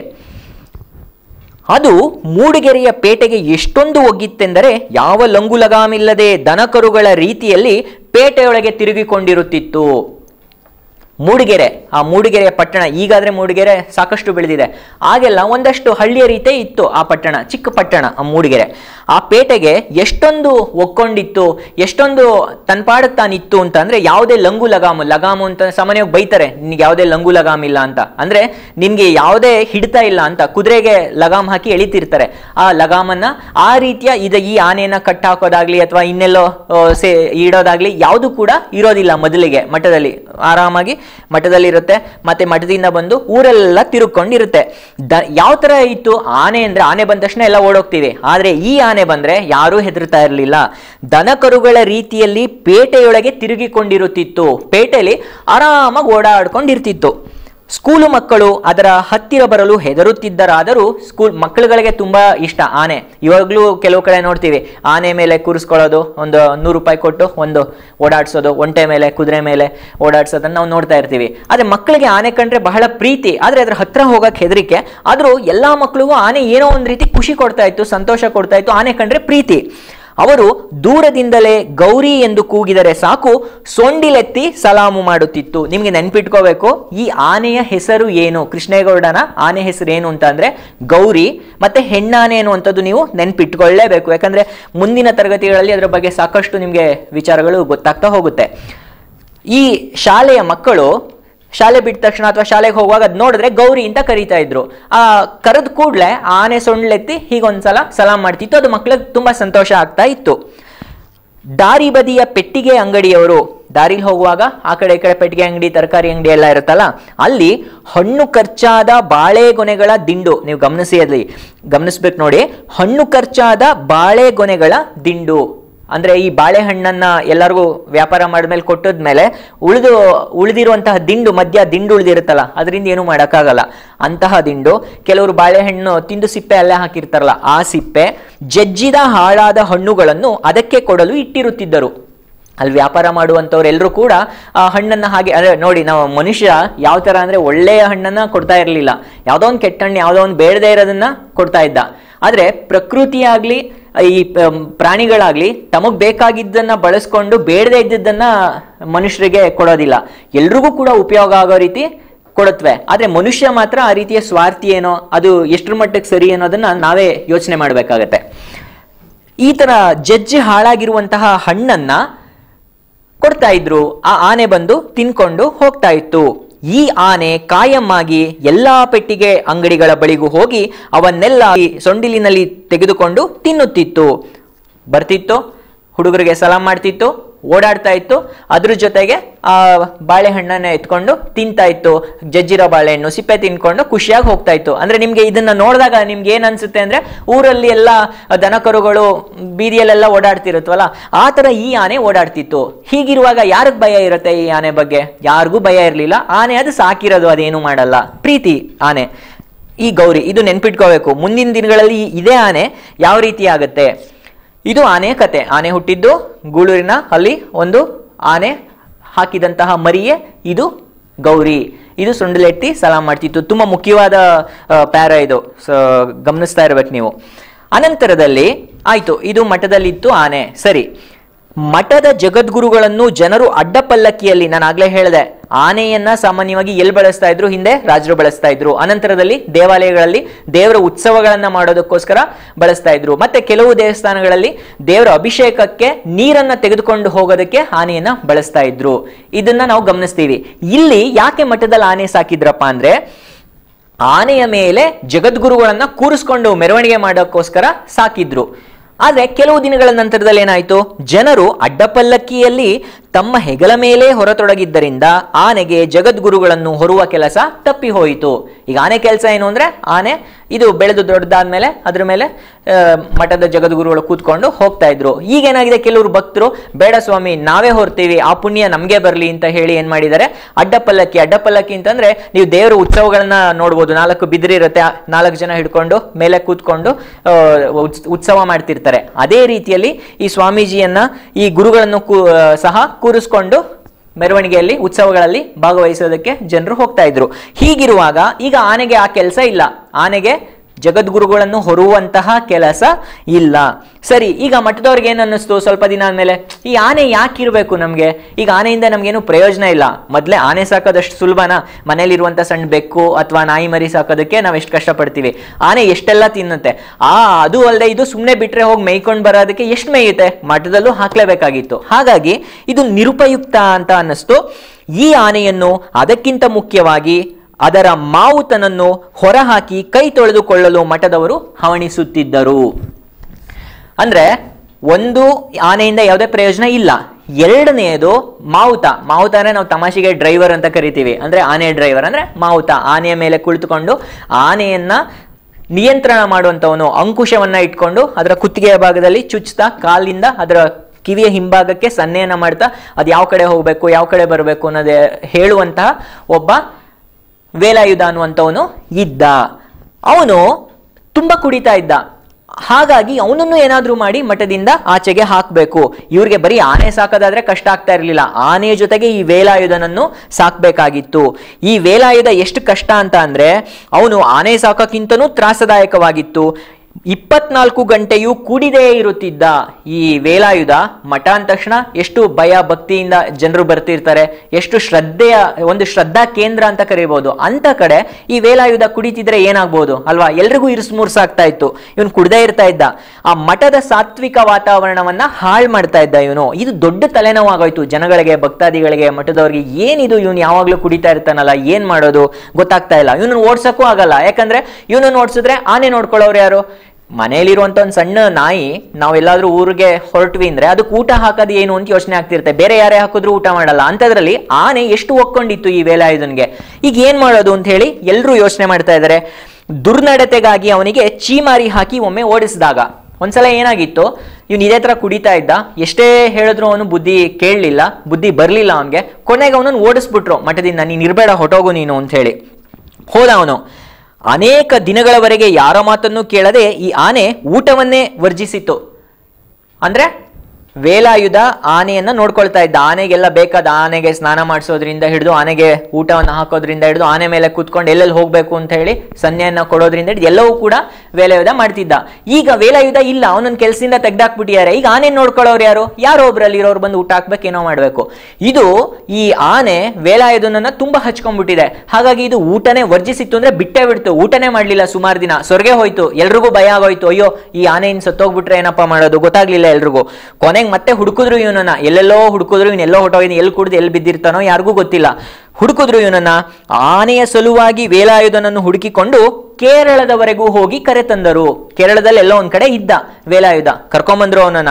ಅದು ಮೂಡಿಗೆರೆಯ ಪೇಟೆಗೆ ಎಷ್ಟೊಂದು ಒಗ್ಗಿತ್ತೆಂದರೆ ಯಾವ ಲಂಗು ಲಗಾಮಿಲ್ಲದೆ ದನಕರುಗಳ ರೀತಿಯಲ್ಲಿ ಪೇಟೆಯೊಳಗೆ ತಿರುಗಿಕೊಂಡಿರುತ್ತಿತ್ತು ಮೂಡಿಗೆರೆ ಆ ಮೂಡಿಗೆರೆಯ ಪಟ್ಟಣ ಈಗಾದ್ರೆ ಮೂಡಿಗೆರೆ ಸಾಕಷ್ಟು ಬೆಳೆದಿದೆ ಆಗೆಲ್ಲ ಒಂದಷ್ಟು ಹಳ್ಳಿಯ ರೀತಿ ಇತ್ತು ಆ ಪಟ್ಟಣ ಚಿಕ್ಕ ಪಟ್ಟಣ ಆ ಮೂಡಿಗೆರೆ ಆ ಪೇಟೆಗೆ ಎಷ್ಟೊಂದು ಒಕ್ಕೊಂಡಿತ್ತು ಎಷ್ಟೊಂದು ತನ್ಪಾಡಕ್ ತಾನಿತ್ತು ಅಂತ ಅಂದ್ರೆ ಯಾವುದೇ ಲಂಗು ಲಗಾಮು ಲಗಾಮು ಅಂತ ಸಾಮಾನ್ಯವಾಗಿ ಬೈತಾರೆ ನಿನ್ಗೆ ಯಾವುದೇ ಲಂಗು ಲಗಾಮ್ ಇಲ್ಲ ಅಂತ ಅಂದ್ರೆ ನಿಮ್ಗೆ ಯಾವುದೇ ಹಿಡಿತ ಇಲ್ಲ ಅಂತ ಕುದುರೆಗೆ ಲಗಾಮ್ ಹಾಕಿ ಎಳಿತಿರ್ತಾರೆ ಆ ಲಗಾಮನ್ನ ಆ ರೀತಿಯ ಇದು ಈ ಆನೆಯನ್ನ ಕಟ್ ಹಾಕೋದಾಗ್ಲಿ ಅಥವಾ ಇನ್ನೆಲ್ಲೋ ಆ, ಸೇ ಇಡೋದಾಗ್ಲಿ ಯಾವುದು ಕೂಡ ಇರೋದಿಲ್ಲ ಮೊದಲಿಗೆ ಮಠದಲ್ಲಿ ಆರಾಮಾಗಿ ಮಠದಲ್ಲಿರುತ್ತೆ ಮತ್ತೆ ಮಠದಿಂದ ಬಂದು ಊರೆಲ್ಲ ತಿರುಗ್ಕೊಂಡಿರುತ್ತೆ ದ ಯಾವ ತರ ಇತ್ತು ಆನೆ ಅಂದ್ರೆ ಆನೆ ಬಂದ ತಕ್ಷಣ ಎಲ್ಲ ಓಡೋಗ್ತೀವಿ ಆದ್ರೆ ಈ ಆನೆ ಬಂದ್ರೆ ಯಾರೂ ಹೆದರ್ತಾ ಇರಲಿಲ್ಲ ದನಕರುಗಳ ರೀತಿಯಲ್ಲಿ ಪೇಟೆಯೊಳಗೆ ತಿರುಗಿಕೊಂಡಿರುತ್ತಿತ್ತು ಪೇಟೆಯಲ್ಲಿ ಆರಾಮಾಗಿ ಓಡಾಡ್ಕೊಂಡಿರ್ತಿತ್ತು ಸ್ಕೂಲು ಮಕ್ಕಳು ಅದರ ಹತ್ತಿರ ಬರಲು ಹೆದರುತ್ತಿದ್ದರಾದರೂ ಸ್ಕೂಲ್ ಮಕ್ಕಳುಗಳಿಗೆ ತುಂಬಾ ಇಷ್ಟ ಆನೆ ಇವಾಗಲೂ ಕೆಲವು ಕಡೆ ನೋಡ್ತೀವಿ ಆನೆ ಮೇಲೆ ಕೂರಿಸ್ಕೊಳ್ಳೋದು ಒಂದು ನೂರು ರೂಪಾಯಿ ಕೊಟ್ಟು ಒಂದು ಓಡಾಡ್ಸೋದು ಒಂಟೆ ಮೇಲೆ ಕುದುರೆ ಮೇಲೆ ಓಡಾಡ್ಸೋದನ್ನ ನಾವು ನೋಡ್ತಾ ಇರ್ತೀವಿ ಆದ್ರೆ ಮಕ್ಕಳಿಗೆ ಆನೆ ಕಂಡ್ರೆ ಬಹಳ ಪ್ರೀತಿ ಆದ್ರೆ ಅದ್ರ ಹತ್ರ ಹೋಗಕ್ ಹೆದರಿಕೆ ಆದ್ರೂ ಎಲ್ಲಾ ಮಕ್ಕಳಿಗೂ ಆನೆ ಏನೋ ಒಂದ್ ರೀತಿ ಖುಷಿ ಕೊಡ್ತಾ ಇತ್ತು ಸಂತೋಷ ಕೊಡ್ತಾ ಇತ್ತು ಆನೆ ಕಂಡ್ರೆ ಪ್ರೀತಿ ಅವರು ದೂರದಿಂದಲೇ ಗೌರಿ ಎಂದು ಕೂಗಿದರೆ ಸಾಕು ಸೊಂಡಿಲೆತ್ತಿ ಸಲಾಮು ಮಾಡುತ್ತಿತ್ತು ನಿಮಗೆ ನೆನ್ಪಿಟ್ಕೋಬೇಕು ಈ ಆನೆಯ ಹೆಸರು ಏನು ಕೃಷ್ಣೇಗೌಡನ ಆನೆ ಹೆಸರು ಏನು ಅಂತ ಅಂದ್ರೆ ಗೌರಿ ಮತ್ತೆ ಹೆಣ್ಣಾನೆ ಅನ್ನುವಂಥದ್ದು ನೀವು ನೆನ್ಪಿಟ್ಕೊಳ್ಳೇಬೇಕು ಯಾಕಂದ್ರೆ ಮುಂದಿನ ತರಗತಿಗಳಲ್ಲಿ ಅದರ ಬಗ್ಗೆ ಸಾಕಷ್ಟು ನಿಮಗೆ ವಿಚಾರಗಳು ಗೊತ್ತಾಗ್ತಾ ಹೋಗುತ್ತೆ ಈ ಶಾಲೆಯ ಮಕ್ಕಳು ಶಾಲೆ ಬಿಟ್ಟ ತಕ್ಷಣ ಅಥವಾ ಶಾಲೆಗೆ ಹೋಗುವಾಗ ಅದ್ ನೋಡಿದ್ರೆ ಗೌರಿ ಅಂತ ಕರೀತಾ ಇದ್ರು ಆ ಕರೆದ ಕೂಡ್ಲೆ ಆನೆ ಸೊಂಡ್ಲೆತ್ತಿ ಹೀಗೊಂದ್ಸಲ ಸಲಾಂ ಮಾಡ್ತಿತ್ತು ಅದು ಮಕ್ಳಿಗೆ ತುಂಬಾ ಸಂತೋಷ ಆಗ್ತಾ ಇತ್ತು ದಾರಿ ಬದಿಯ ಪೆಟ್ಟಿಗೆ ಅಂಗಡಿಯವರು ದಾರಿಲಿ ಹೋಗುವಾಗ ಆ ಕಡೆ ಈ ಕಡೆ ಪೆಟ್ಟಿಗೆ ಅಂಗಡಿ ತರಕಾರಿ ಅಂಗಡಿ ಎಲ್ಲ ಇರುತ್ತಲ್ಲ ಅಲ್ಲಿ ಹಣ್ಣು ಖರ್ಚಾದ ಬಾಳೆಗೊನೆಗಳ ದಿಂಡು ನೀವು ಗಮನಿಸಿ ಅಲ್ಲಿ ಗಮನಿಸ್ಬೇಕು ನೋಡಿ ಹಣ್ಣು ಖರ್ಚಾದ ಬಾಳೆಗೊನೆಗಳ ದಿಂಡು ಅಂದ್ರೆ ಈ ಬಾಳೆಹಣ್ಣನ್ನ ಎಲ್ಲರಿಗೂ ವ್ಯಾಪಾರ ಮಾಡಿದ್ಮೇಲೆ ಕೊಟ್ಟದ್ಮೇಲೆ ಉಳಿದು ಉಳಿದಿರುವಂತಹ ದಿಂಡು ಮಧ್ಯ ದಿಂಡು ಉಳಿದಿರುತ್ತಲ್ಲ ಅದರಿಂದ ಏನು ಮಾಡೋಕ್ಕಾಗಲ್ಲ ಅಂತಹ ದಿಂಡು ಕೆಲವರು ಬಾಳೆಹಣ್ಣು ತಿಂದು ಸಿಪ್ಪೆ ಅಲ್ಲೇ ಹಾಕಿರ್ತಾರಲ್ಲ ಆ ಸಿಪ್ಪೆ ಜಜ್ಜಿದ ಹಾಳಾದ ಹಣ್ಣುಗಳನ್ನು ಅದಕ್ಕೆ ಕೊಡಲು ಇಟ್ಟಿರುತ್ತಿದ್ದರು ಅಲ್ಲಿ ವ್ಯಾಪಾರ ಮಾಡುವಂಥವ್ರು ಎಲ್ಲರೂ ಕೂಡ ಆ ಹಣ್ಣನ್ನ ಹಾಗೆ ಅದೇ ನೋಡಿ ನಾವು ಮನುಷ್ಯ ಯಾವ ತರ ಅಂದ್ರೆ ಒಳ್ಳೆಯ ಹಣ್ಣನ್ನ ಕೊಡ್ತಾ ಇರಲಿಲ್ಲ ಯಾವುದೋ ಒಂದು ಕೆಟ್ಟ ಹಣ್ಣು ಯಾವುದೋ ಒಂದು ಬೇಡದೇ ಇರೋದನ್ನ ಕೊಡ್ತಾ ಇದ್ದ ಆದ್ರೆ ಪ್ರಕೃತಿಯಾಗ್ಲಿ ಈ ಪ- ಪ್ರಾಣಿಗಳಾಗ್ಲಿ ತಮಗ್ ಬೇಕಾಗಿದ್ದನ್ನ ಬಳಸ್ಕೊಂಡು ಬೇಡದೇ ಇದ್ದದ್ದನ್ನ ಮನುಷ್ಯರಿಗೆ ಕೊಡೋದಿಲ್ಲ ಎಲ್ರಿಗೂ ಕೂಡ ಉಪಯೋಗ ಆಗೋ ರೀತಿ ಕೊಡುತ್ತವೆ ಆದ್ರೆ ಮನುಷ್ಯ ಮಾತ್ರ ಆ ರೀತಿಯ ಸ್ವಾರ್ಥಿ ಏನೋ ಅದು ಎಷ್ಟರ ಮಟ್ಟಕ್ಕೆ ಸರಿ ಅನ್ನೋದನ್ನ ನಾವೇ ಯೋಚನೆ ಮಾಡಬೇಕಾಗತ್ತೆ ಈ ತರ ಜಜ್ಜಿ ಹಾಳಾಗಿರುವಂತಹ ಹಣ್ಣನ್ನ ಕೊಡ್ತಾ ಇದ್ರು ಆ ಆನೆ ಬಂದು ತಿನ್ಕೊಂಡು ಹೋಗ್ತಾ ಇತ್ತು ಈ ಆನೆ ಕಾಯಮ್ಮಾಗಿ ಎಲ್ಲಾ ಪೆಟ್ಟಿಗೆ ಅಂಗಡಿಗಳ ಬಳಿಗೂ ಹೋಗಿ ಅವನ್ನೆಲ್ಲ ಈ ಸೊಂಡಿಲಿನಲ್ಲಿ ತೆಗೆದುಕೊಂಡು ತಿನ್ನುತ್ತಿತ್ತು ಬರ್ತಿತ್ತು ಹುಡುಗರಿಗೆ ಸಲಾಂ ಮಾಡ್ತಿತ್ತು ಓಡಾಡ್ತಾ ಇತ್ತು ಅದ್ರ ಜೊತೆಗೆ ಆ ಬಾಳೆಹಣ್ಣನ್ನ ಎತ್ಕೊಂಡು ತಿಂತಾ ಇತ್ತು ಜಜ್ಜಿರೋ ಬಾಳೆಹಣ್ಣು ಸಿಪ್ಪೆ ತಿನ್ಕೊಂಡು ಖುಷಿಯಾಗಿ ಹೋಗ್ತಾ ಇತ್ತು ಅಂದ್ರೆ ನಿಮ್ಗೆ ಇದನ್ನ ನೋಡಿದಾಗ ನಿಮ್ಗೆ ಏನ್ ಅನ್ಸುತ್ತೆ ಅಂದ್ರೆ ಊರಲ್ಲಿ ಎಲ್ಲ ದನಕರುಗಳು ಬೀದಿಯಲ್ಲೆಲ್ಲ ಓಡಾಡ್ತಿರುತ್ತವಲ್ಲ ಆ ತರ ಈ ಆನೆ ಓಡಾಡ್ತಿತ್ತು ಹೀಗಿರುವಾಗ ಯಾರಿಗ್ ಭಯ ಇರುತ್ತೆ ಈ ಆನೆ ಬಗ್ಗೆ ಯಾರಿಗೂ ಭಯ ಇರಲಿಲ್ಲ ಆನೆ ಅದು ಸಾಕಿರೋದು ಅದೇನು ಮಾಡಲ್ಲ ಪ್ರೀತಿ ಆನೆ ಈ ಗೌರಿ ಇದು ನೆನ್ಪಿಟ್ಕೋಬೇಕು ಮುಂದಿನ ದಿನಗಳಲ್ಲಿ ಇದೇ ಆನೆ ಯಾವ ರೀತಿ ಆಗುತ್ತೆ ಇದು ಆನೆ ಕತೆ ಆನೆ ಹುಟ್ಟಿದ್ದು ಗೂಳೂರಿನ ಅಲ್ಲಿ ಒಂದು ಆನೆ ಹಾಕಿದಂತಹ ಮರಿಯೇ ಇದು ಗೌರಿ ಇದು ಸೊಂಡಲೆತ್ತಿ ಸಲಾಂ ಮಾಡ್ತಿತ್ತು ತುಂಬಾ ಮುಖ್ಯವಾದ ಪ್ಯಾರ ಇದು ಸ- ಗಮನಿಸ್ತಾ ಇರ್ಬೇಕು ನೀವು ಅನಂತರದಲ್ಲಿ ಆಯ್ತು ಇದು ಮಠದಲ್ಲಿತ್ತು ಆನೆ ಸರಿ ಮಠದ ಜಗದ್ಗುರುಗಳನ್ನು ಜನರು ಅಡ್ಡಪಲ್ಲಕ್ಕಿಯಲ್ಲಿ ನಾನು ಆಗ್ಲೇ ಹೇಳಿದೆ ಆನೆಯನ್ನ ಸಾಮಾನ್ಯವಾಗಿ ಎಲ್ಲಿ ಬಳಸ್ತಾ ಇದ್ರು ಹಿಂದೆ ರಾಜರು ಬಳಸ್ತಾ ಇದ್ರು ಅನಂತರದಲ್ಲಿ ದೇವಾಲಯಗಳಲ್ಲಿ ದೇವರ ಉತ್ಸವಗಳನ್ನ ಮಾಡೋದಕ್ಕೋಸ್ಕರ ಬಳಸ್ತಾ ಇದ್ರು ಮತ್ತೆ ಕೆಲವು ದೇವಸ್ಥಾನಗಳಲ್ಲಿ ದೇವರ ಅಭಿಷೇಕಕ್ಕೆ ನೀರನ್ನ ತೆಗೆದುಕೊಂಡು ಹೋಗೋದಕ್ಕೆ ಆನೆಯನ್ನ ಬಳಸ್ತಾ ಇದ್ರು ಇದನ್ನ ನಾವು ಗಮನಿಸ್ತೀವಿ ಇಲ್ಲಿ ಯಾಕೆ ಮಠದಲ್ಲಿ ಆನೆ ಸಾಕಿದ್ರಪ್ಪ ಅಂದ್ರೆ ಆನೆಯ ಮೇಲೆ ಜಗದ್ಗುರುಗಳನ್ನ ಕೂರಿಸ್ಕೊಂಡು ಮೆರವಣಿಗೆ ಮಾಡೋಕ್ಕೋಸ್ಕರ ಸಾಕಿದ್ರು ಆದ್ರೆ ಕೆಲವು ದಿನಗಳ ನಂತರದಲ್ಲಿ ಏನಾಯ್ತು ಜನರು ಅಡ್ಡಪಲ್ಲಕ್ಕಿಯಲ್ಲಿ ತಮ್ಮ ಹೆಗಲ ಮೇಲೆ ಹೊರತೊಡಗಿದ್ದರಿಂದ ಆನೆಗೆ ಜಗದ್ಗುರುಗಳನ್ನು ಹೊರುವ ಕೆಲಸ ತಪ್ಪಿ ಹೋಯಿತು ಈಗ ಆನೆ ಕೆಲಸ ಏನು ಅಂದ್ರೆ ಆನೆ ಇದು ಬೆಳೆದು ದೊಡ್ಡದಾದ್ಮೇಲೆ ಅದ್ರ ಮೇಲೆ ಆ, ಮಠದ ಜಗದ್ಗುರುಗಳು ಕೂತ್ಕೊಂಡು ಹೋಗ್ತಾ ಇದ್ರು ಈಗೇನಾಗಿದೆ ಕೆಲವರು ಭಕ್ತರು ಬೇಡ ಸ್ವಾಮಿ ನಾವೇ ಹೊರ್ತೀವಿ ಆ ಪುಣ್ಯ ನಮ್ಗೆ ಬರ್ಲಿ ಅಂತ ಹೇಳಿ ಏನ್ ಮಾಡಿದ್ದಾರೆ ಅಡ್ಡಪಲ್ಲಕ್ಕಿ ಅಡ್ಡಪಲ್ಲಕ್ಕಿ ಅಂತಂದ್ರೆ ನೀವು ದೇವರ ಉತ್ಸವಗಳನ್ನ ನೋಡ್ಬೋದು ನಾಲ್ಕು ಬಿದಿರಿರುತ್ತೆ ಆ ನಾಲ್ಕು ಜನ ಹಿಡ್ಕೊಂಡು ಮೇಲೆ ಕೂತ್ಕೊಂಡು ಆ, ಉತ್ಸ್- ಉತ್ಸವ ಮಾಡ್ತಿರ್ತಾರೆ ಅದೇ ರೀತಿಯಲ್ಲಿ ಈ ಸ್ವಾಮೀಜಿಯನ್ನ ಈ ಗುರುಗಳನ್ನು ಕೂ- ಆ, ಸಹ ಕೂರಿಸ್ಕೊಂಡು ಮೆರವಣಿಗೆಯಲ್ಲಿ ಉತ್ಸವಗಳಲ್ಲಿ ಭಾಗವಹಿಸೋದಕ್ಕೆ ಜನರು ಹೋಗ್ತಾ ಇದ್ರು ಹೀಗಿರುವಾಗ ಈಗ ಆನೆಗೆ ಆ ಕೆಲಸ ಇಲ್ಲ ಆನೆಗೆ ಜಗದ್ಗುರುಗಳನ್ನು ಹೊರುವಂತಹ ಕೆಲಸ ಇಲ್ಲ ಸರಿ ಈಗ ಮಠದವ್ರಿಗೆ ಏನ್ ಅನ್ನಿಸ್ತು ಸ್ವಲ್ಪ ದಿನ ಆದ್ಮೇಲೆ ಈ ಆನೆ ಯಾಕಿರ್ಬೇಕು ನಮ್ಗೆ ಈಗ ಆನೆಯಿಂದ ನಮ್ಗೇನು ಪ್ರಯೋಜನ ಇಲ್ಲ ಮೊದ್ಲೇ ಆನೆ ಸಾಕೋದಷ್ಟು ಸುಲಭನಾ ಮನೇಲಿರುವಂತ ಸಣ್ಣ ಬೆಕ್ಕು ಅಥವಾ ನಾಯಿ ಮರಿ ಸಾಕೋದಕ್ಕೆ ನಾವ್ ಎಷ್ಟು ಕಷ್ಟಪಡ್ತೀವಿ ಆನೆ ಎಷ್ಟೆಲ್ಲ ತಿನ್ನುತ್ತೆ ಆ ಅದು ಅಲ್ಲದೆ ಇದು ಸುಮ್ಮನೆ ಬಿಟ್ರೆ ಹೋಗಿ ಮೇಯ್ಕೊಂಡು ಬರೋದಕ್ಕೆ ಎಷ್ಟು ಮೇಯುತ್ತೆ ಮಠದಲ್ಲೂ ಹಾಕ್ಲೇಬೇಕಾಗಿತ್ತು ಹಾಗಾಗಿ ಇದು ನಿರುಪಯುಕ್ತ ಅಂತ ಅನ್ನಿಸ್ತು ಈ ಆನೆಯನ್ನು ಅದಕ್ಕಿಂತ ಮುಖ್ಯವಾಗಿ ಅದರ ಮಾವುತನನ್ನು ಹೊರಹಾಕಿ ಕೈ ತೊಳೆದುಕೊಳ್ಳಲು ಮಠದವರು ಹವಣಿಸುತ್ತಿದ್ದರು ಅಂದ್ರೆ ಒಂದು ಆನೆಯಿಂದ ಯಾವುದೇ ಪ್ರಯೋಜನ ಇಲ್ಲ ಎರಡನೆಯದು ಮಾವುತ ಮಾವುತ ಅಂದ್ರೆ ನಾವು ತಮಾಷೆಗೆ ಡ್ರೈವರ್ ಅಂತ ಕರಿತೀವಿ ಅಂದ್ರೆ ಆನೆ ಡ್ರೈವರ್ ಅಂದ್ರೆ ಮಾವುತ ಆನೆಯ ಮೇಲೆ ಕುಳಿತುಕೊಂಡು ಆನೆಯನ್ನ ನಿಯಂತ್ರಣ ಮಾಡುವಂತವನು ಅಂಕುಶವನ್ನ ಇಟ್ಕೊಂಡು ಅದರ ಕುತ್ತಿಗೆಯ ಭಾಗದಲ್ಲಿ ಚುಚ್ತಾ ಕಾಲಿಂದ ಅದರ ಕಿವಿಯ ಹಿಂಭಾಗಕ್ಕೆ ಸನ್ನೆಯನ್ನ ಮಾಡ್ತಾ ಅದು ಯಾವ ಕಡೆ ಹೋಗಬೇಕು ಯಾವ ಕಡೆ ಬರಬೇಕು ಅನ್ನೋದೇ ಹೇಳುವಂತಹ ಒಬ್ಬ ವೇಲಾಯುಧ ಅನ್ನುವಂಥವನು ಇದ್ದ ಅವನು ತುಂಬಾ ಕುಡಿತಾ ಇದ್ದ ಹಾಗಾಗಿ ಅವನನ್ನು ಏನಾದ್ರೂ ಮಾಡಿ ಮಠದಿಂದ ಆಚೆಗೆ ಹಾಕಬೇಕು ಇವ್ರಿಗೆ ಬರೀ ಆನೆ ಸಾಕೋದಾದ್ರೆ ಕಷ್ಟ ಆಗ್ತಾ ಇರಲಿಲ್ಲ ಆನೆಯ ಜೊತೆಗೆ ಈ ವೇಲಾಯುಧನನ್ನು ಸಾಕ್ಬೇಕಾಗಿತ್ತು ಈ ವೇಲಾಯುಧ ಎಷ್ಟು ಕಷ್ಟ ಅಂತ ಅಂದ್ರೆ ಅವನು ಆನೆ ಸಾಕೋಕ್ಕಿಂತನೂ ತ್ರಾಸದಾಯಕವಾಗಿತ್ತು ಇಪ್ಪತ್ನಾಲ್ಕು ಗಂಟೆಯೂ ಕುಡಿದೇ ಇರುತ್ತಿದ್ದ ಈ ವೇಲಾಯುಧ ಮಠ ಅಂದ ತಕ್ಷಣ ಎಷ್ಟು ಭಯ ಭಕ್ತಿಯಿಂದ ಜನರು ಬರ್ತಿರ್ತಾರೆ ಎಷ್ಟು ಶ್ರದ್ಧೆಯ ಒಂದು ಶ್ರದ್ಧಾ ಕೇಂದ್ರ ಅಂತ ಕರೀಬಹುದು ಅಂತ ಕಡೆ ಈ ವೇಲಾಯುಧ ಕುಡಿತಿದ್ರೆ ಏನಾಗ್ಬೋದು ಅಲ್ವಾ ಎಲ್ರಿಗೂ ಇರುಸು ಮುರ್ಸಾಗ್ತಾ ಇತ್ತು ಇವನು ಕುಡ್ದೇ ಇರ್ತಾ ಇದ್ದ ಆ ಮಠದ ಸಾತ್ವಿಕ ವಾತಾವರಣವನ್ನ ಹಾಳು ಮಾಡ್ತಾ ಇದ್ದ ಇವನು ಇದು ದೊಡ್ಡ ತಲೆನೋವು ಆಗೋಯ್ತು ಜನಗಳಿಗೆ ಭಕ್ತಾದಿಗಳಿಗೆ ಮಠದವ್ರಿಗೆ ಏನಿದು ಇವನು ಯಾವಾಗ್ಲೂ ಕುಡಿತಾ ಇರ್ತಾನಲ್ಲ ಏನ್ ಮಾಡೋದು ಗೊತ್ತಾಗ್ತಾ ಇಲ್ಲ ಇವನನ್ನು ಓಡ್ಸಕ್ಕೂ ಆಗಲ್ಲ ಯಾಕಂದ್ರೆ ಇವನನ್ನು ಓಡಿಸಿದ್ರೆ ಆನೆ ನೋಡ್ಕೊಳ್ಳೋರು ಯಾರು ಮನೆಯಲ್ಲಿರುವಂತ ಒಂದು ಸಣ್ಣ ನಾಯಿ ನಾವೆಲ್ಲಾದ್ರೂ ಊರಿಗೆ ಹೊರಟ್ವಿ ಅಂದ್ರೆ ಅದಕ್ಕೆ ಊಟ ಹಾಕೋದು ಏನು ಅಂತ ಯೋಚನೆ ಆಗ್ತಿರುತ್ತೆ ಬೇರೆ ಯಾರೇ ಹಾಕಿದ್ರು ಊಟ ಮಾಡಲ್ಲ ಅಂತದ್ರಲ್ಲಿ ಆನೆ ಎಷ್ಟು ಒಕ್ಕೊಂಡಿತ್ತು ಈ ವೇಲಾಯುಧನ್ಗೆ ಈಗ ಏನ್ ಮಾಡೋದು ಅಂತ ಹೇಳಿ ಎಲ್ಲರೂ ಯೋಚನೆ ಮಾಡ್ತಾ ಇದ್ದಾರೆ ದುರ್ನಡತೆಗಾಗಿ ಅವನಿಗೆ ಚೀಮಾರಿ ಹಾಕಿ ಒಮ್ಮೆ ಓಡಿಸಿದಾಗ ಒಂದ್ಸಲ ಏನಾಗಿತ್ತು ಇವ್ನು ಇದೇ ತರ ಕುಡಿತಾ ಇದ್ದ ಎಷ್ಟೇ ಹೇಳಿದ್ರು ಅವನು ಬುದ್ಧಿ ಕೇಳಲಿಲ್ಲ ಬುದ್ಧಿ ಬರ್ಲಿಲ್ಲ ಅವನಿಗೆ ಕೊನೆಗೆ ಅವನನ್ನು ಓಡಿಸ್ಬಿಟ್ರು ಮಠದಿಂದ ನೀನು ಇರಬೇಡ ಹೊಟ್ಟೋಗು ನೀನು ಅಂತ ಹೇಳಿ ಹೋದ ಅವನು ಅನೇಕ ದಿನಗಳವರೆಗೆ ಯಾರ ಮಾತನ್ನು ಕೇಳದೆ ಈ ಆನೆ ಊಟವನ್ನೇ ವರ್ಜಿಸಿತು ಅಂದ್ರೆ ವೇಲಾಯುಧ ಆನೆಯನ್ನ ನೋಡ್ಕೊಳ್ತಾ ಇದ್ದ ಆನೆಗೆಲ್ಲ ಬೇಕಾದ ಆನೆಗೆ ಸ್ನಾನ ಮಾಡಿಸೋದ್ರಿಂದ ಹಿಡಿದು ಆನೆಗೆ ಊಟವನ್ನು ಹಾಕೋದ್ರಿಂದ ಹಿಡಿದು ಆನೆ ಮೇಲೆ ಕೂತ್ಕೊಂಡು ಎಲ್ಲೆಲ್ಲಿ ಹೋಗ್ಬೇಕು ಅಂತ ಹೇಳಿ ಸನ್ನೆಯನ್ನ ಕೊಡೋದ್ರಿಂದ ಹಿಡಿದು ಎಲ್ಲವೂ ಕೂಡ ವೇಲಾಯುಧ ಮಾಡ್ತಿದ್ದ ಈಗ ವೇಲಾಯುಧ ಇಲ್ಲ ಅವನನ್ನ ಕೆಲಸದಿಂದ ತೆಗ್ದಾಕ್ಬಿಟ್ಟಿದ್ದಾರೆ ಈಗ ಆನೆ ನೋಡ್ಕೊಳ್ಳೋರು ಯಾರು ಯಾರೋ ಒಬ್ರಲ್ಲಿ ಇರೋರು ಬಂದು ಊಟ ಹಾಕ್ಬೇಕೇನೋ ಮಾಡ್ಬೇಕು ಇದು ಈ ಆನೆ ವೇಲಾಯುಧನನ್ನ ತುಂಬಾ ಹಚ್ಕೊಂಡ್ಬಿಟ್ಟಿದೆ ಹಾಗಾಗಿ ಇದು ಊಟನೇ ವರ್ಜಿಸಿತ್ತು ಅಂದ್ರೆ ಬಿಟ್ಟೇ ಬಿಡ್ತು ಊಟನೇ ಮಾಡ್ಲಿಲ್ಲ ಸುಮಾರು ದಿನ ಸೊರ್ಗೆ ಹೋಯ್ತು ಎಲ್ರಿಗೂ ಭಯ ಆಗೋಯ್ತು ಅಯ್ಯೋ ಈ ಆನೆ ಇನ್ ಸತ್ತೋಗ್ಬಿಟ್ರೆ ಏನಪ್ಪಾ ಮಾಡೋದು ಗೊತ್ತಾಗ್ಲಿಲ್ಲ ಎಲ್ರಿಗೂ ಕೊನೆಗೆ ಮತ್ತೆ ಹುಡುಕಿದ್ರು ಇವನನ್ನ ಎಲ್ಲೆಲ್ಲೋ ಹುಡುಕಿದ್ರು ಇವನ್ ಎಲ್ಲೋ ಹೊಟ್ಟೋಗಿದ್ ಎಲ್ಲಿ ಕುಡ್ದು ಎಲ್ಲಿ ಬಿದ್ದಿರ್ತಾನೋ ಯಾರಿಗೂ ಗೊತ್ತಿಲ್ಲ ಹುಡುಕಿದ್ರು ಇವನನ್ನ ಆನೆಯ ಸಲುವಾಗಿ ವೇಲಾಯುಧನನ್ನು ಹುಡುಕಿಕೊಂಡು ಕೇರಳದವರೆಗೂ ಹೋಗಿ ಕರೆತಂದರು ಕೇರಳದಲ್ಲಿ ಎಲ್ಲೋ ಒಂದ್ ಕಡೆ ಇದ್ದ ವೇಲಾಯುಧ ಕರ್ಕೊಂಬಂದ್ರು ಅವನನ್ನ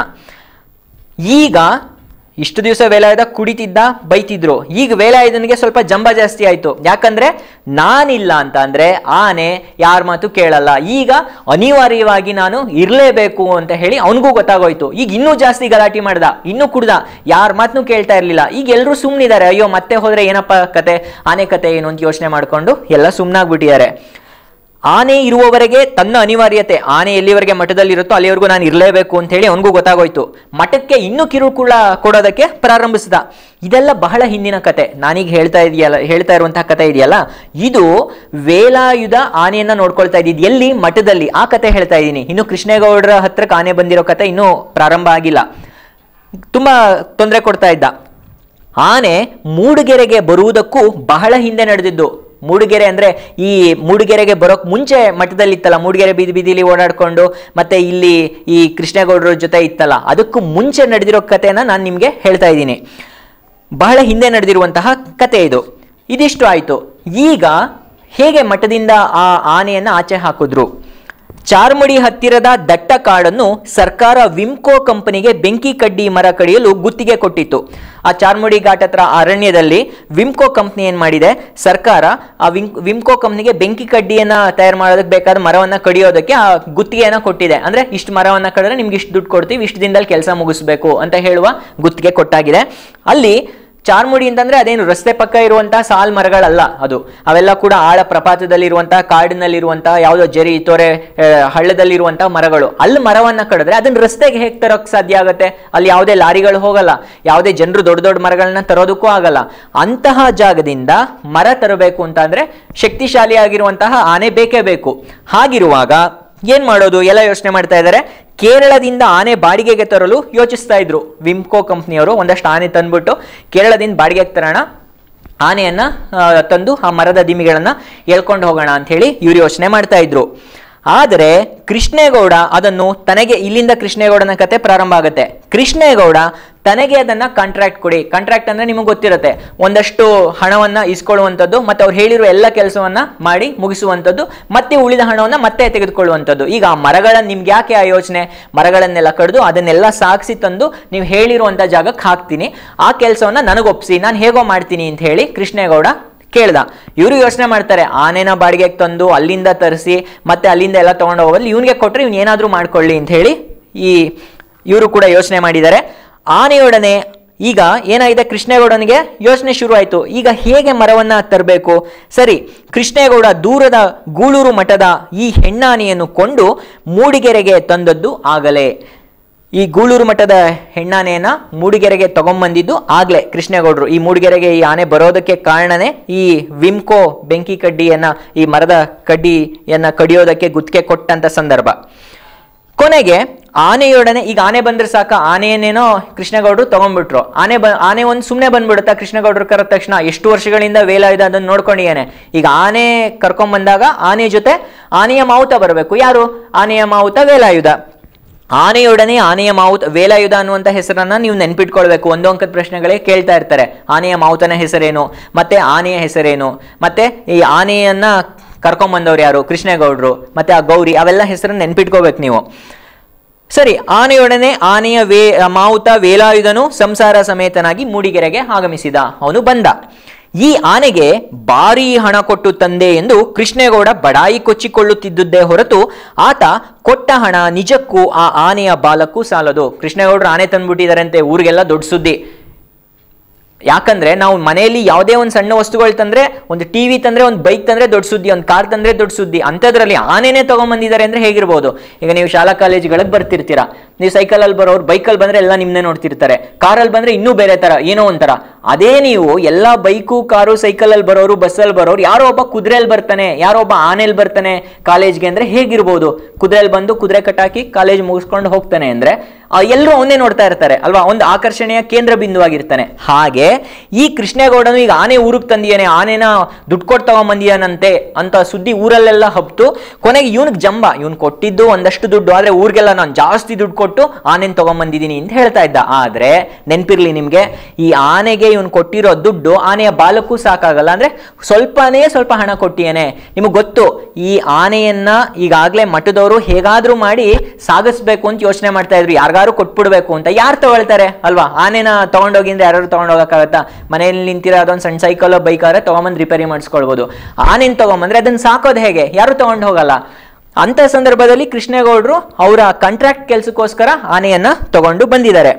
ಈಗ ಇಷ್ಟು ದಿವಸ ವೇಲಾಯುಧ ಕುಡಿತಿದ್ದ ಬೈತಿದ್ರು ಈಗ ವೇಲಾಯುಧನಿಗೆ ಸ್ವಲ್ಪ ಜಂಬ ಜಾಸ್ತಿ ಆಯ್ತು ಯಾಕಂದ್ರೆ ನಾನಿಲ್ಲ ಅಂತ ಅಂದ್ರೆ ಆನೆ ಯಾರ ಮಾತು ಕೇಳಲ್ಲ ಈಗ ಅನಿವಾರ್ಯವಾಗಿ ನಾನು ಇರಲೇಬೇಕು ಅಂತ ಹೇಳಿ ಅವನಿಗೂ ಗೊತ್ತಾಗೋಯ್ತು ಈಗ ಇನ್ನೂ ಜಾಸ್ತಿ ಗಲಾಟೆ ಮಾಡ್ದ ಇನ್ನೂ ಕುಡ್ದ ಯಾರ ಮಾತನ್ನು ಕೇಳ್ತಾ ಇರ್ಲಿಲ್ಲ ಈಗ ಎಲ್ಲರೂ ಸುಮ್ಮನಿದ್ದಾರೆ ಅಯ್ಯೋ ಮತ್ತೆ ಹೋದ್ರೆ ಏನಪ್ಪ ಕತೆ ಆನೆ ಕತೆ ಏನು ಅಂತ ಯೋಚನೆ ಮಾಡ್ಕೊಂಡು ಎಲ್ಲ ಸುಮ್ಮನಾಗ್ಬಿಟ್ಟಿದ್ದಾರೆ ಆನೆ ಇರುವವರೆಗೆ ತನ್ನ ಅನಿವಾರ್ಯತೆ ಆನೆ ಎಲ್ಲಿವರೆಗೆ ಮಠದಲ್ಲಿರುತ್ತೋ ಅಲ್ಲಿವರೆಗೂ ನಾನು ಇರಲೇಬೇಕು ಅಂತ ಹೇಳಿ ಅವನಿಗೂ ಗೊತ್ತಾಗೋಯ್ತು ಮಠಕ್ಕೆ ಇನ್ನೂ ಕಿರುಕುಳ ಕೊಡೋದಕ್ಕೆ ಪ್ರಾರಂಭಿಸಿದ ಇದೆಲ್ಲ ಬಹಳ ಹಿಂದಿನ ಕತೆ ನಾನೀಗ ಹೇಳ್ತಾ ಇದೆಯಲ್ಲ ಹೇಳ್ತಾ ಇರುವಂತಹ ಕತೆ ಇದೆಯಲ್ಲ ಇದು ವೇಲಾಯುಧ ಆನೆಯನ್ನ ನೋಡ್ಕೊಳ್ತಾ ಇದ್ದಿದ್ದು ಎಲ್ಲಿ ಮಠದಲ್ಲಿ ಆ ಕತೆ ಹೇಳ್ತಾ ಇದ್ದೀನಿ ಇನ್ನು ಕೃಷ್ಣೇಗೌಡರ ಹತ್ರಕ್ಕೆ ಆನೆ ಬಂದಿರೋ ಕತೆ ಇನ್ನೂ ಪ್ರಾರಂಭ ಆಗಿಲ್ಲ ತುಂಬಾ ತೊಂದರೆ ಕೊಡ್ತಾ ಇದ್ದ ಆನೆ ಮೂಡುಗೆರೆಗೆ ಬರುವುದಕ್ಕೂ ಬಹಳ ಹಿಂದೆ ನಡೆದಿದ್ದು ಮೂಡುಗೆರೆ ಅಂದ್ರೆ ಈ ಮೂಡುಗೆರೆಗೆ ಬರೋಕ್ ಮುಂಚೆ ಮಠದಲ್ಲಿ ಇತ್ತಲ್ಲ ಮೂಡುಗೆರೆ ಬೀದಿ ಬೀದಿಲಿ ಓಡಾಡ್ಕೊಂಡು ಮತ್ತೆ ಇಲ್ಲಿ ಈ ಕೃಷ್ಣೇಗೌಡರ ಜೊತೆ ಇತ್ತಲ್ಲ ಅದಕ್ಕೂ ಮುಂಚೆ ನಡೆದಿರೋ ಕಥೆನ ನಾನು ನಿಮ್ಗೆ ಹೇಳ್ತಾ ಇದ್ದೀನಿ ಬಹಳ ಹಿಂದೆ ನಡೆದಿರುವಂತಹ ಕತೆ ಇದು ಇದಿಷ್ಟು ಆಯ್ತು ಈಗ ಹೇಗೆ ಮಠದಿಂದ ಆ ಆನೆಯನ್ನ ಆಚೆ ಹಾಕಿದ್ರು ಚಾರ್ಮುಡಿ ಹತ್ತಿರದ ದಟ್ಟ ಕಾಡನ್ನು ಸರ್ಕಾರ ವಿಮ್ಕೋ ಕಂಪನಿಗೆ ಬೆಂಕಿ ಕಡ್ಡಿ ಮರ ಕಡಿಯಲು ಗುತ್ತಿಗೆ ಕೊಟ್ಟಿತ್ತು ಆ ಚಾರ್ಮುಡಿ ಘಾಟ್ ಹತ್ರ ಅರಣ್ಯದಲ್ಲಿ ವಿಮ್ಕೋ ಕಂಪ್ನಿ ಏನ್ ಮಾಡಿದೆ ಸರ್ಕಾರ ಆ ವಿಮ್ ವಿಮ್ಕೋ ಕಂಪ್ನಿಗೆ ಬೆಂಕಿ ಕಡ್ಡಿಯನ್ನ ತಯಾರು ಮಾಡೋದಕ್ಕೆ ಬೇಕಾದ ಮರವನ್ನ ಕಡಿಯೋದಕ್ಕೆ ಆ ಗುತ್ತಿಗೆಯನ್ನ ಕೊಟ್ಟಿದೆ ಅಂದ್ರೆ ಇಷ್ಟು ಮರವನ್ನ ಕಡಿದ್ರೆ ನಿಮ್ಗೆ ಇಷ್ಟು ದುಡ್ಡು ಕೊಡ್ತೀವಿ ಇಷ್ಟು ದಿನದಲ್ಲಿ ಕೆಲಸ ಮುಗಿಸ್ಬೇಕು ಅಂತ ಹೇಳುವ ಗುತ್ತಿಗೆ ಕೊಟ್ಟಾಗಿದೆ ಅಲ್ಲಿ ಚಾರ್ಮುಡಿ ಅಂತಂದ್ರೆ ಅದೇನು ರಸ್ತೆ ಪಕ್ಕ ಇರುವಂತಹ ಸಾಲ್ ಮರಗಳಲ್ಲ ಅದು ಅವೆಲ್ಲ ಕೂಡ ಆಳ ಪ್ರಪಾತದಲ್ಲಿರುವಂತಹ ಕಾಡಿನಲ್ಲಿರುವಂತಹ ಯಾವುದೋ ಜರಿ ತೊರೆ ಆ, ಹಳ್ಳದಲ್ಲಿರುವಂತಹ ಮರಗಳು ಅಲ್ಲಿ ಮರವನ್ನ ಕಡಿದ್ರೆ ಅದನ್ನ ರಸ್ತೆಗೆ ಹೇಗೆ ತರೋಕ್ ಸಾಧ್ಯ ಆಗುತ್ತೆ ಅಲ್ಲಿ ಯಾವುದೇ ಲಾರಿಗಳು ಹೋಗಲ್ಲ ಯಾವುದೇ ಜನರು ದೊಡ್ಡ ದೊಡ್ಡ ಮರಗಳನ್ನ ತರೋದಕ್ಕೂ ಆಗಲ್ಲ ಅಂತಹ ಜಾಗದಿಂದ ಮರ ತರಬೇಕು ಅಂತ ಅಂದ್ರೆ ಶಕ್ತಿಶಾಲಿಯಾಗಿರುವಂತಹ ಆನೆ ಬೇಕೇ ಬೇಕು ಹಾಗಿರುವಾಗ ಏನ್ ಮಾಡೋದು ಎಲ್ಲ ಯೋಚನೆ ಮಾಡ್ತಾ ಇದ್ದಾರೆ ಕೇರಳದಿಂದ ಆನೆ ಬಾಡಿಗೆಗೆ ತರಲು ಯೋಚಿಸ್ತಾ ಇದ್ರು ವಿಮ್ಕೋ ಕಂಪ್ನಿಯವರು ಒಂದಷ್ಟು ಆನೆ ತಂದ್ಬಿಟ್ಟು ಕೇರಳದಿಂದ ಬಾಡಿಗೆಗೆ ತರೋಣ ಆನೆಯನ್ನ ಆ, ತಂದು ಆ ಮರದ ದಿಮಿಗಳನ್ನ ಎಳ್ಕೊಂಡು ಹೋಗೋಣ ಅಂತ ಹೇಳಿ ಇವ್ರು ಯೋಚನೆ ಮಾಡ್ತಾ ಇದ್ರು ಆದರೆ ಕೃಷ್ಣೇಗೌಡ ಅದನ್ನು ತನಗೆ ಇಲ್ಲಿಂದ ಕೃಷ್ಣೇಗೌಡನ ಕತೆ ಪ್ರಾರಂಭ ಆಗುತ್ತೆ ಕೃಷ್ಣೇಗೌಡ ತನಗೆ ಅದನ್ನ ಕಾಂಟ್ರಾಕ್ಟ್ ಕೊಡಿ ಕಾಂಟ್ರಾಕ್ಟ್ ಅಂದ್ರೆ ನಿಮಗೆ ಗೊತ್ತಿರುತ್ತೆ ಒಂದಷ್ಟು ಹಣವನ್ನ ಇಸ್ಕೊಳ್ಳುವಂಥದ್ದು ಮತ್ತೆ ಅವ್ರು ಹೇಳಿರೋ ಎಲ್ಲ ಕೆಲಸವನ್ನ ಮಾಡಿ ಮುಗಿಸುವಂಥದ್ದು ಮತ್ತೆ ಉಳಿದ ಹಣವನ್ನ ಮತ್ತೆ ತೆಗೆದುಕೊಳ್ಳುವಂಥದ್ದು ಈಗ ಆ ಮರಗಳ ನಿಮ್ಗೆ ಯಾಕೆ ಆ ಯೋಚನೆ ಮರಗಳನ್ನೆಲ್ಲ ಕಡಿದು ಅದನ್ನೆಲ್ಲ ಸಾಗಿಸಿ ತಂದು ನೀವು ಹೇಳಿರುವಂತ ಜಾಗಕ್ಕೆ ಹಾಕ್ತೀನಿ ಆ ಕೆಲಸವನ್ನ ನನಗೊಪ್ಸಿ ನಾನು ಹೇಗೋ ಮಾಡ್ತೀನಿ ಅಂತ ಹೇಳಿ ಕೃಷ್ಣೇಗೌಡ ಕೇಳ್ದ ಇವರು ಯೋಚನೆ ಮಾಡ್ತಾರೆ ಆನೆನ ಬಾಡಿಗೆಗೆ ತಂದು ಅಲ್ಲಿಂದ ತರಿಸಿ ಮತ್ತೆ ಅಲ್ಲಿಂದ ಎಲ್ಲ ತಗೊಂಡು ಹೋಗೋದು ಇವನಿಗೆ ಕೊಟ್ರೆ ಇವ್ನು ಏನಾದ್ರೂ ಮಾಡ್ಕೊಳ್ಳಿ ಅಂತ ಹೇಳಿ ಈ ಇವರು ಕೂಡ ಯೋಚನೆ ಮಾಡಿದ್ದಾರೆ ಆನೆಯೊಡನೆ ಈಗ ಏನಾಗಿದೆ ಕೃಷ್ಣೇಗೌಡನಿಗೆ ಯೋಚನೆ ಶುರು ಆಯ್ತು ಈಗ ಹೇಗೆ ಮರವನ್ನ ತರಬೇಕು ಸರಿ ಕೃಷ್ಣೇಗೌಡ ದೂರದ ಗೂಳೂರು ಮಠದ ಈ ಹೆಣ್ಣಾನೆಯನ್ನು ಕೊಂಡು ಮೂಡಿಗೆರೆಗೆ ತಂದದ್ದು ಆಗಲೇ ಈ ಗೂಳೂರು ಮಠದ ಹೆಣ್ಣಾನೆಯನ್ನ ಮೂಡಿಗೆರೆಗೆ ತಗೊಂಬಂದಿದ್ದು ಆಗ್ಲೇ ಕೃಷ್ಣೇಗೌಡರು ಈ ಮೂಡಿಗೆರೆಗೆ ಈ ಆನೆ ಬರೋದಕ್ಕೆ ಕಾರಣನೇ ಈ ವಿಮ್ಕೋ ಬೆಂಕಿ ಕಡ್ಡಿಯನ್ನ ಈ ಮರದ ಕಡ್ಡಿಯನ್ನ ಕಡಿಯೋದಕ್ಕೆ ಗುತ್ತಿಗೆ ಕೊಟ್ಟಂತ ಸಂದರ್ಭ ಕೊನೆಗೆ ಆನೆಯೊಡನೆ ಈಗ ಆನೆ ಬಂದ್ರೆ ಸಾಕ ಆನೆಯನ್ನೇನೋ ಕೃಷ್ಣಗೌಡರು ತಗೊಂಡ್ಬಿಟ್ರು ಆನೆ ಬ ಆನೆ ಒಂದು ಸುಮ್ಮನೆ ಬಂದ್ಬಿಡುತ್ತಾ ಕೃಷ್ಣಗೌಡರು ಕರೆದ ತಕ್ಷಣ ಎಷ್ಟು ವರ್ಷಗಳಿಂದ ವೇಲಾಯುಧ ಅದನ್ನು ನೋಡ್ಕೊಂಡಿಯಾನೆ ಈಗ ಆನೆ ಕರ್ಕೊಂಡ್ ಬಂದಾಗ ಆನೆ ಜೊತೆ ಆನೆಯ ಮಾವುತ ಬರಬೇಕು ಯಾರು ಆನೆಯ ಮಾವುತ ವೇಲಾಯುಧ ಆನೆಯೊಡನೆ ಆನೆಯ ಮಾವುತ ವೇಲಾಯುಧ ಅನ್ನುವಂಥ ಹೆಸರನ್ನ ನೀವು ನೆನ್ಪಿಟ್ಕೊಳ್ಬೇಕು ಒಂದು ಅಂಕದ ಪ್ರಶ್ನೆಗಳೇ ಕೇಳ್ತಾ ಇರ್ತಾರೆ ಆನೆಯ ಮಾವುತನ ಹೆಸರೇನು ಮತ್ತೆ ಆನೆಯ ಹೆಸರೇನು ಮತ್ತೆ ಈ ಆನೆಯನ್ನ ಕರ್ಕೊಂಬಂದವ್ರು ಯಾರು ಕೃಷ್ಣೇಗೌಡರು ಮತ್ತೆ ಆ ಗೌರಿ ಅವೆಲ್ಲ ಹೆಸರನ್ನ ನೆನ್ಪಿಟ್ಕೋಬೇಕು ನೀವು ಸರಿ ಆನೆಯೊಡನೆ ಆನೆಯ ವೇ ಮಾವುತ ವೇಲಾಯುಧನು ಸಂಸಾರ ಸಮೇತನಾಗಿ ಮೂಡಿಗೆರೆಗೆ ಆಗಮಿಸಿದ ಅವನು ಬಂದ ಈ ಆನೆಗೆ ಭಾರೀ ಹಣ ಕೊಟ್ಟು ತಂದೆ ಎಂದು ಕೃಷ್ಣೇಗೌಡ ಬಡಾಯಿ ಕೊಚ್ಚಿಕೊಳ್ಳುತ್ತಿದ್ದುದೇ ಹೊರತು ಆತ ಕೊಟ್ಟ ಹಣ ನಿಜಕ್ಕೂ ಆ ಆನೆಯ ಬಾಲಕ್ಕೂ ಸಾಲದು ಕೃಷ್ಣೇಗೌಡರು ಆನೆ ತಂದ್ಬಿಟ್ಟಿದಾರಂತೆ ಊರಿಗೆಲ್ಲ ದೊಡ್ಡ ಸುದ್ದಿ ಯಾಕಂದ್ರೆ ನಾವು ಮನೆಯಲ್ಲಿ ಯಾವುದೇ ಒಂದು ಸಣ್ಣ ವಸ್ತುಗಳು ತಂದ್ರೆ ಒಂದು ಟಿವಿ ತಂದ್ರೆ ಒಂದು ಬೈಕ್ ತಂದ್ರೆ ದೊಡ್ಡ ಸುದ್ದಿ ಒಂದು ಕಾರ್ ತಂದ್ರೆ ದೊಡ್ಡ ಸುದ್ದಿ ಅಂಥದ್ರಲ್ಲಿ ಆನೆನೇ ತಗೊಂಬಂದಿದ್ದಾರೆ ಅಂದ್ರೆ ಹೇಗಿರ್ಬೋದು ಈಗ ನೀವು ಶಾಲಾ ಕಾಲೇಜುಗಳಿಗೆ ಬರ್ತಿರ್ತೀರಾ ನೀವು ಸೈಕಲಲ್ಲಿ ಬರೋರು ಬೈಕಲ್ಲಿ ಬಂದ್ರೆ ಎಲ್ಲ ನಿಮ್ನೆ ನೋಡ್ತಿರ್ತಾರೆ ಕಾರಲ್ಲಿ ಬಂದ್ರೆ ಇನ್ನೂ ಬೇರೆ ತರ ಏನೋ ಒಂಥರ ಅದೇ ನೀವು ಎಲ್ಲ ಬೈಕು ಕಾರು ಸೈಕಲಲ್ಲಿ ಬರೋರು ಬಸ್ಸಲ್ಲಿ ಬರೋರು ಯಾರೋ ಒಬ್ಬ ಕುದುರೆಯಲ್ಲಿ ಬರ್ತಾನೆ ಯಾರೋ ಒಬ್ಬ ಆನೆಯಲ್ಲಿ ಬರ್ತಾನೆ ಕಾಲೇಜ್ಗೆ ಅಂದ್ರೆ ಹೇಗಿರ್ಬೋದು ಕುದುರೆಯಲ್ಲಿ ಬಂದು ಕುದುರೆ ಕಟ್ಟಾಕಿ ಕಾಲೇಜ್ ಮುಗಿಸ್ಕೊಂಡು ಹೋಗ್ತಾನೆ ಅಂದ್ರೆ ಎಲ್ಲರೂ ಅವನ್ನೇ ನೋಡ್ತಾ ಇರ್ತಾರೆ ಅಲ್ವಾ ಒಂದು ಆಕರ್ಷಣೆಯ ಕೇಂದ್ರ ಬಿಂದುವಾಗಿರ್ತಾನೆ ಹಾಗೆ ಈ ಕೃಷ್ಣೇಗೌಡನು ಈಗ ಆನೆ ಊರಿಗೆ ತಂದಿಯಾನೆ ಆನೆನ ದುಡ್ಡು ಕೊಟ್ಟು ತಗೊಂಬಂದಿಯಾನಂತೆ ಅಂತ ಸುದ್ದಿ ಊರಲ್ಲೆಲ್ಲ ಹಬ್ತು ಕೊನೆಗೆ ಇವನಿಗೆ ಜಂಬ ಇವನ್ ಕೊಟ್ಟಿದ್ದು ಒಂದಷ್ಟು ದುಡ್ಡು ಆದ್ರೆ ಊರಿಗೆಲ್ಲ ನಾನು ಜಾಸ್ತಿ ದುಡ್ಡು ಕೊಟ್ಟು ಆನೆನ್ ತಗೊಂಬಂದಿದ್ದೀನಿ ಅಂತ ಹೇಳ್ತಾ ಇದ್ದ ಆದ್ರೆ ನೆನ್ಪಿರ್ಲಿ ನಿಮ್ಗೆ ಈ ಆನೆಗೆ ಇವನ್ ಕೊಟ್ಟಿರೋ ದುಡ್ಡು ಆನೆಯ ಬಾಲಕ್ಕೂ ಸಾಕಾಗಲ್ಲ ಅಂದ್ರೆ ಸ್ವಲ್ಪನೇ ಸ್ವಲ್ಪ ಹಣ ಕೊಟ್ಟಿಯೇನೆ ನಿಮಗೆ ಗೊತ್ತು ಈ ಆನೆಯನ್ನ ಈಗಾಗಲೇ ಮಠದವರು ಹೇಗಾದ್ರೂ ಮಾಡಿ ಸಾಗಿಸ್ಬೇಕು ಅಂತ ಯೋಚನೆ ಮಾಡ್ತಾ ಇದ್ರು ಯಾರಿಗಾರು ಕೊಟ್ಬಿಡ್ಬೇಕು ಅಂತ ಯಾರು ತಗೊಳ್ತಾರೆ ಅಲ್ವಾ ಆನೆನ ತಗೊಂಡೋಗಿಂದ್ರೆ ಯಾರು ತಗೊಂಡೋಗಕ್ಕಾಗತ್ತಾ ಮನೆಯಲ್ಲಿ ನಿಂತಿರೋ ಅದೊಂದು ಸಣ್ಣ ಸೈಕಲ್ ಬೈಕ್ ಆದ್ರೆ ತಗೊಂಬಂದು ರಿಪೇರಿ ಮಾಡಿಸ್ಕೊಳ್ಬೋದು ಆನೆನ್ ತಗೊಂಬಂದ್ರೆ ಅದನ್ನ ಸಾಕೋದು ಹೇಗೆ ಯಾರು ತಗೊಂಡು ಹೋಗಲ್ಲ ಅಂತ ಸಂದರ್ಭದಲ್ಲಿ ಕೃಷ್ಣೇಗೌಡರು ಅವರ ಕಾಂಟ್ರಾಕ್ಟ್ ಕೆಲಸಕ್ಕೋಸ್ಕರ ಆನೆಯನ್ನ ತಗೊಂಡು ಬಂದಿದ್ದಾರೆ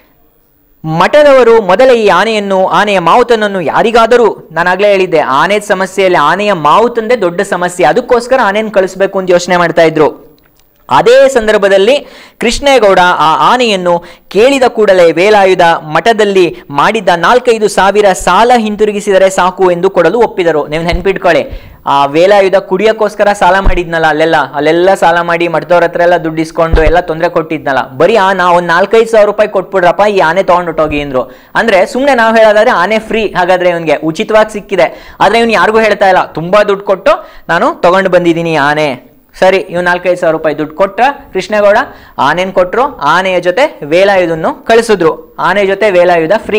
ಮಠದವರು ಮೊದಲ ಈ ಆನೆಯನ್ನು ಆನೆಯ ಮಾವುತನನ್ನು ಯಾರಿಗಾದರೂ ನಾನಾಗ್ಲೇ ಹೇಳಿದ್ದೆ ಆನೆ ಸಮಸ್ಯೆಯಲ್ಲಿ ಆನೆಯ ಮಾವುತಂದೇ ದೊಡ್ಡ ಸಮಸ್ಯೆ ಅದಕ್ಕೋಸ್ಕರ ಆನೆಯನ್ನು ಕಳಿಸ್ಬೇಕು ಅಂತ ಯೋಚನೆ ಮಾಡ್ತಾ ಇದ್ರು ಅದೇ ಸಂದರ್ಭದಲ್ಲಿ ಕೃಷ್ಣೇಗೌಡ ಆ ಆನೆಯನ್ನು ಕೇಳಿದ ಕೂಡಲೇ ವೇಲಾಯುಧ ಮಠದಲ್ಲಿ ಮಾಡಿದ್ದ ನಾಲ್ಕೈದು ಸಾವಿರ ಸಾಲ ಹಿಂತಿರುಗಿಸಿದರೆ ಸಾಕು ಎಂದು ಕೊಡಲು ಒಪ್ಪಿದರು ನೀವು ನೆನ್ಪಿಟ್ಕೊಳ್ಳಿ ಆ ವೇಲಾಯುಧ ಕುಡಿಯಕ್ಕೋಸ್ಕರ ಸಾಲ ಮಾಡಿದ್ನಲ್ಲ ಅಲ್ಲೆಲ್ಲ ಅಲ್ಲೆಲ್ಲ ಸಾಲ ಮಾಡಿ ಮಠದವ್ರ ಹತ್ರ ಎಲ್ಲ ದುಡ್ಡು ಇಸ್ಕೊಂಡು ಎಲ್ಲ ತೊಂದರೆ ಕೊಟ್ಟಿದ್ನಲ್ಲ ಬರೀ ಆ ನಾ ಒಂದು ನಾಲ್ಕೈದು ಸಾವಿರ ರೂಪಾಯಿ ಕೊಟ್ಬಿಡ್ರಪ್ಪ ಈ ಆನೆ ತಗೊಂಡೊಟ್ಟೋಗಿ ಅಂದ್ರು ಅಂದ್ರೆ ಸುಮ್ಮನೆ ನಾವು ಹೇಳೋದಾದ್ರೆ ಆನೆ ಫ್ರೀ ಹಾಗಾದ್ರೆ ಇವನ್ಗೆ ಉಚಿತವಾಗಿ ಸಿಕ್ಕಿದೆ ಆದ್ರೆ ಇವ್ನು ಯಾರಿಗೂ ಹೇಳ್ತಾ ಇಲ್ಲ ತುಂಬಾ ದುಡ್ಡು ಕೊಟ್ಟು ನಾನು ತಗೊಂಡು ಬಂದಿದ್ದೀನಿ ಆನೆ ಸರಿ ಇವ್ ನಾಲ್ಕೈದು ಸಾವಿರ ರೂಪಾಯಿ ದುಡ್ಡು ಕೊಟ್ಟ ಕೃಷ್ಣೇಗೌಡ ಆನೆನ್ ಕೊಟ್ರು ಆನೆಯ ಜೊತೆ ವೇಲಾಯುಧನ್ನು ಕಳಿಸಿದ್ರು ಆನೆ ಜೊತೆ ವೇಲಾಯುಧ ಫ್ರೀ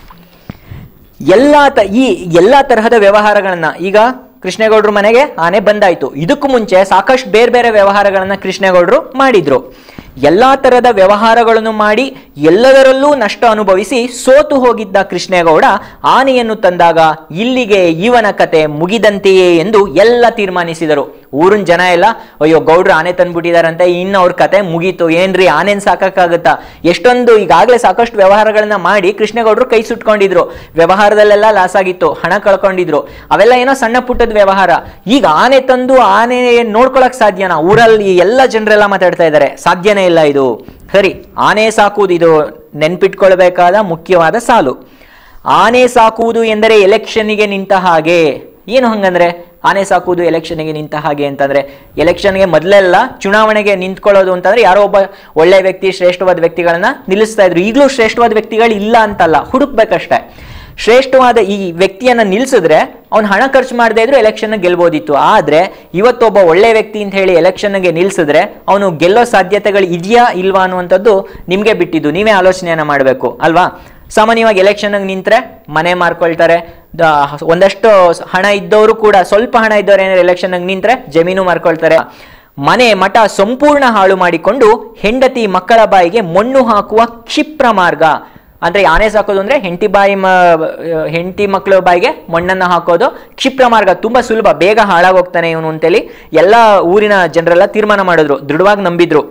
ಎಲ್ಲಾ ತ ಈ ಎಲ್ಲಾ ತರಹದ ವ್ಯವಹಾರಗಳನ್ನ ಈಗ ಕೃಷ್ಣೇಗೌಡರ ಮನೆಗೆ ಆನೆ ಬಂದಾಯ್ತು ಇದಕ್ಕೂ ಮುಂಚೆ ಸಾಕಷ್ಟು ಬೇರೆ ಬೇರೆ ವ್ಯವಹಾರಗಳನ್ನ ಕೃಷ್ಣೇಗೌಡರು ಮಾಡಿದ್ರು ಎಲ್ಲಾ ತರದ ವ್ಯವಹಾರಗಳನ್ನು ಮಾಡಿ ಎಲ್ಲದರಲ್ಲೂ ನಷ್ಟ ಅನುಭವಿಸಿ ಸೋತು ಹೋಗಿದ್ದ ಕೃಷ್ಣೇಗೌಡ ಆನೆಯನ್ನು ತಂದಾಗ ಇಲ್ಲಿಗೆ ಇವನ ಕತೆ ಮುಗಿದಂತೆಯೇ ಎಂದು ಎಲ್ಲ ತೀರ್ಮಾನಿಸಿದರು ಊರಿನ ಜನ ಎಲ್ಲ ಅಯ್ಯೋ ಗೌಡ್ರು ಆನೆ ತಂದ್ಬಿಟ್ಟಿದಾರಂತೆ ಇನ್ನು ಅವ್ರ ಕತೆ ಮುಗೀತು ಏನ್ರಿ ಆನೆನ್ ಸಾಕಾಗತ್ತಾ ಎಷ್ಟೊಂದು ಈಗಾಗಲೇ ಸಾಕಷ್ಟು ವ್ಯವಹಾರಗಳನ್ನ ಮಾಡಿ ಕೃಷ್ಣೇಗೌಡರು ಕೈ ಸುಟ್ಕೊಂಡಿದ್ರು ವ್ಯವಹಾರದಲ್ಲೆಲ್ಲ ಲಾಸ್ ಆಗಿತ್ತು ಹಣ ಕಳ್ಕೊಂಡಿದ್ರು ಅವೆಲ್ಲ ಏನೋ ಸಣ್ಣ ಪುಟ್ಟದ ವ್ಯವಹಾರ ಈಗ ಆನೆ ತಂದು ಆನೆ ನೋಡ್ಕೊಳಕ್ ಸಾಧ್ಯನಾ ಊರಲ್ಲಿ ಎಲ್ಲ ಜನರೆಲ್ಲ ಮಾತಾಡ್ತಾ ಇದ್ದಾರೆ ಸಾಧ್ಯನೇ ಇಲ್ಲ ಇದು ಸರಿ ಆನೆ ಸಾಕುವುದು ಇದು ನೆನ್ಪಿಟ್ಕೊಳ್ಬೇಕಾದ ಮುಖ್ಯವಾದ ಸಾಲು ಆನೆ ಸಾಕುವುದು ಎಂದರೆ ಎಲೆಕ್ಷನ್ಗೆ ನಿಂತ ಹಾಗೆ ಏನು ಹಂಗಂದ್ರೆ ಆನೆ ಸಾಕುವುದು ಎಲೆಕ್ಷನ್ಗೆ ನಿಂತ ಹಾಗೆ ಅಂತಂದ್ರೆ ಎಲೆಕ್ಷನ್ಗೆ ಮೊದಲೆಲ್ಲ ಚುನಾವಣೆಗೆ ನಿಂತ್ಕೊಳ್ಳೋದು ಅಂತಂದ್ರೆ ಯಾರೋ ಒಬ್ಬ ಒಳ್ಳೆ ವ್ಯಕ್ತಿ ಶ್ರೇಷ್ಠವಾದ ವ್ಯಕ್ತಿಗಳನ್ನ ನಿಲ್ಲಿಸ್ತಾ ಇದ್ರು ಈಗಲೂ ಶ್ರೇಷ್ಠವಾದ ವ್ಯಕ್ತಿಗಳು ಇಲ್ಲ ಅಂತಲ್ಲ ಹುಡುಕ್ಬೇಕಷ್ಟೇ ಶ್ರೇಷ್ಠವಾದ ಈ ವ್ಯಕ್ತಿಯನ್ನ ನಿಲ್ಸಿದ್ರೆ ಅವ್ನು ಹಣ ಖರ್ಚು ಮಾಡದೇ ಇದ್ರು ಎಲೆಕ್ಷನ್ ಗೆಲ್ಬೋದಿತ್ತು ಆದ್ರೆ ಇವತ್ತೊಬ್ಬ ಒಳ್ಳೆ ವ್ಯಕ್ತಿ ಅಂತ ಹೇಳಿ ಎಲೆಕ್ಷನ್ಗೆ ನಿಲ್ಸಿದ್ರೆ ಅವನು ಗೆಲ್ಲೋ ಸಾಧ್ಯತೆಗಳು ಇದೆಯಾ ಇಲ್ವಾ ಅನ್ನುವಂಥದ್ದು ನಿಮ್ಗೆ ಬಿಟ್ಟಿದ್ದು ನೀವೇ ಆಲೋಚನೆಯನ್ನ ಮಾಡಬೇಕು ಅಲ್ವಾ ಸಾಮಾನ್ಯವಾಗಿ ಎಲೆಕ್ಷನ್ಗೆ ನಿಂತ್ರೆ ಮನೆ ಮಾರ್ಕೊಳ್ತಾರೆ ದ- ಒಂದಷ್ಟು ಹಣ ಇದ್ದವರು ಕೂಡ ಸ್ವಲ್ಪ ಹಣ ಇದ್ದವ್ರು ಏನಾದ್ರು ಎಲೆಕ್ಷನ್ಗೆ ನಿಂತ್ರೆ ಜಮೀನು ಮಾರ್ಕೊಳ್ತಾರೆ ಮನೆ ಮಠ ಸಂಪೂರ್ಣ ಹಾಳು ಮಾಡಿಕೊಂಡು ಹೆಂಡತಿ ಮಕ್ಕಳ ಬಾಯಿಗೆ ಮಣ್ಣು ಹಾಕುವ ಕ್ಷಿಪ್ರ ಮಾರ್ಗ ಅಂದ್ರೆ ಆನೆ ಸಾಕೋದು ಅಂದ್ರೆ ಹೆಂಡತಿ ಬಾಯಿ ಮ ಹೆಂಡತಿ ಮಕ್ಕಳ ಬಾಯಿಗೆ ಮಣ್ಣನ್ನ ಹಾಕೋದು ಕ್ಷಿಪ್ರ ಮಾರ್ಗ ತುಂಬಾ ಸುಲಭ ಬೇಗ ಹಾಳಾಗೋಗ್ತಾನೆ ಇವನು ಅಂತೇಳಿ ಎಲ್ಲ ಊರಿನ ಜನರೆಲ್ಲ ತೀರ್ಮಾನ ಮಾಡಿದ್ರು ದೃಢವಾಗಿ ನಂಬಿದ್ರು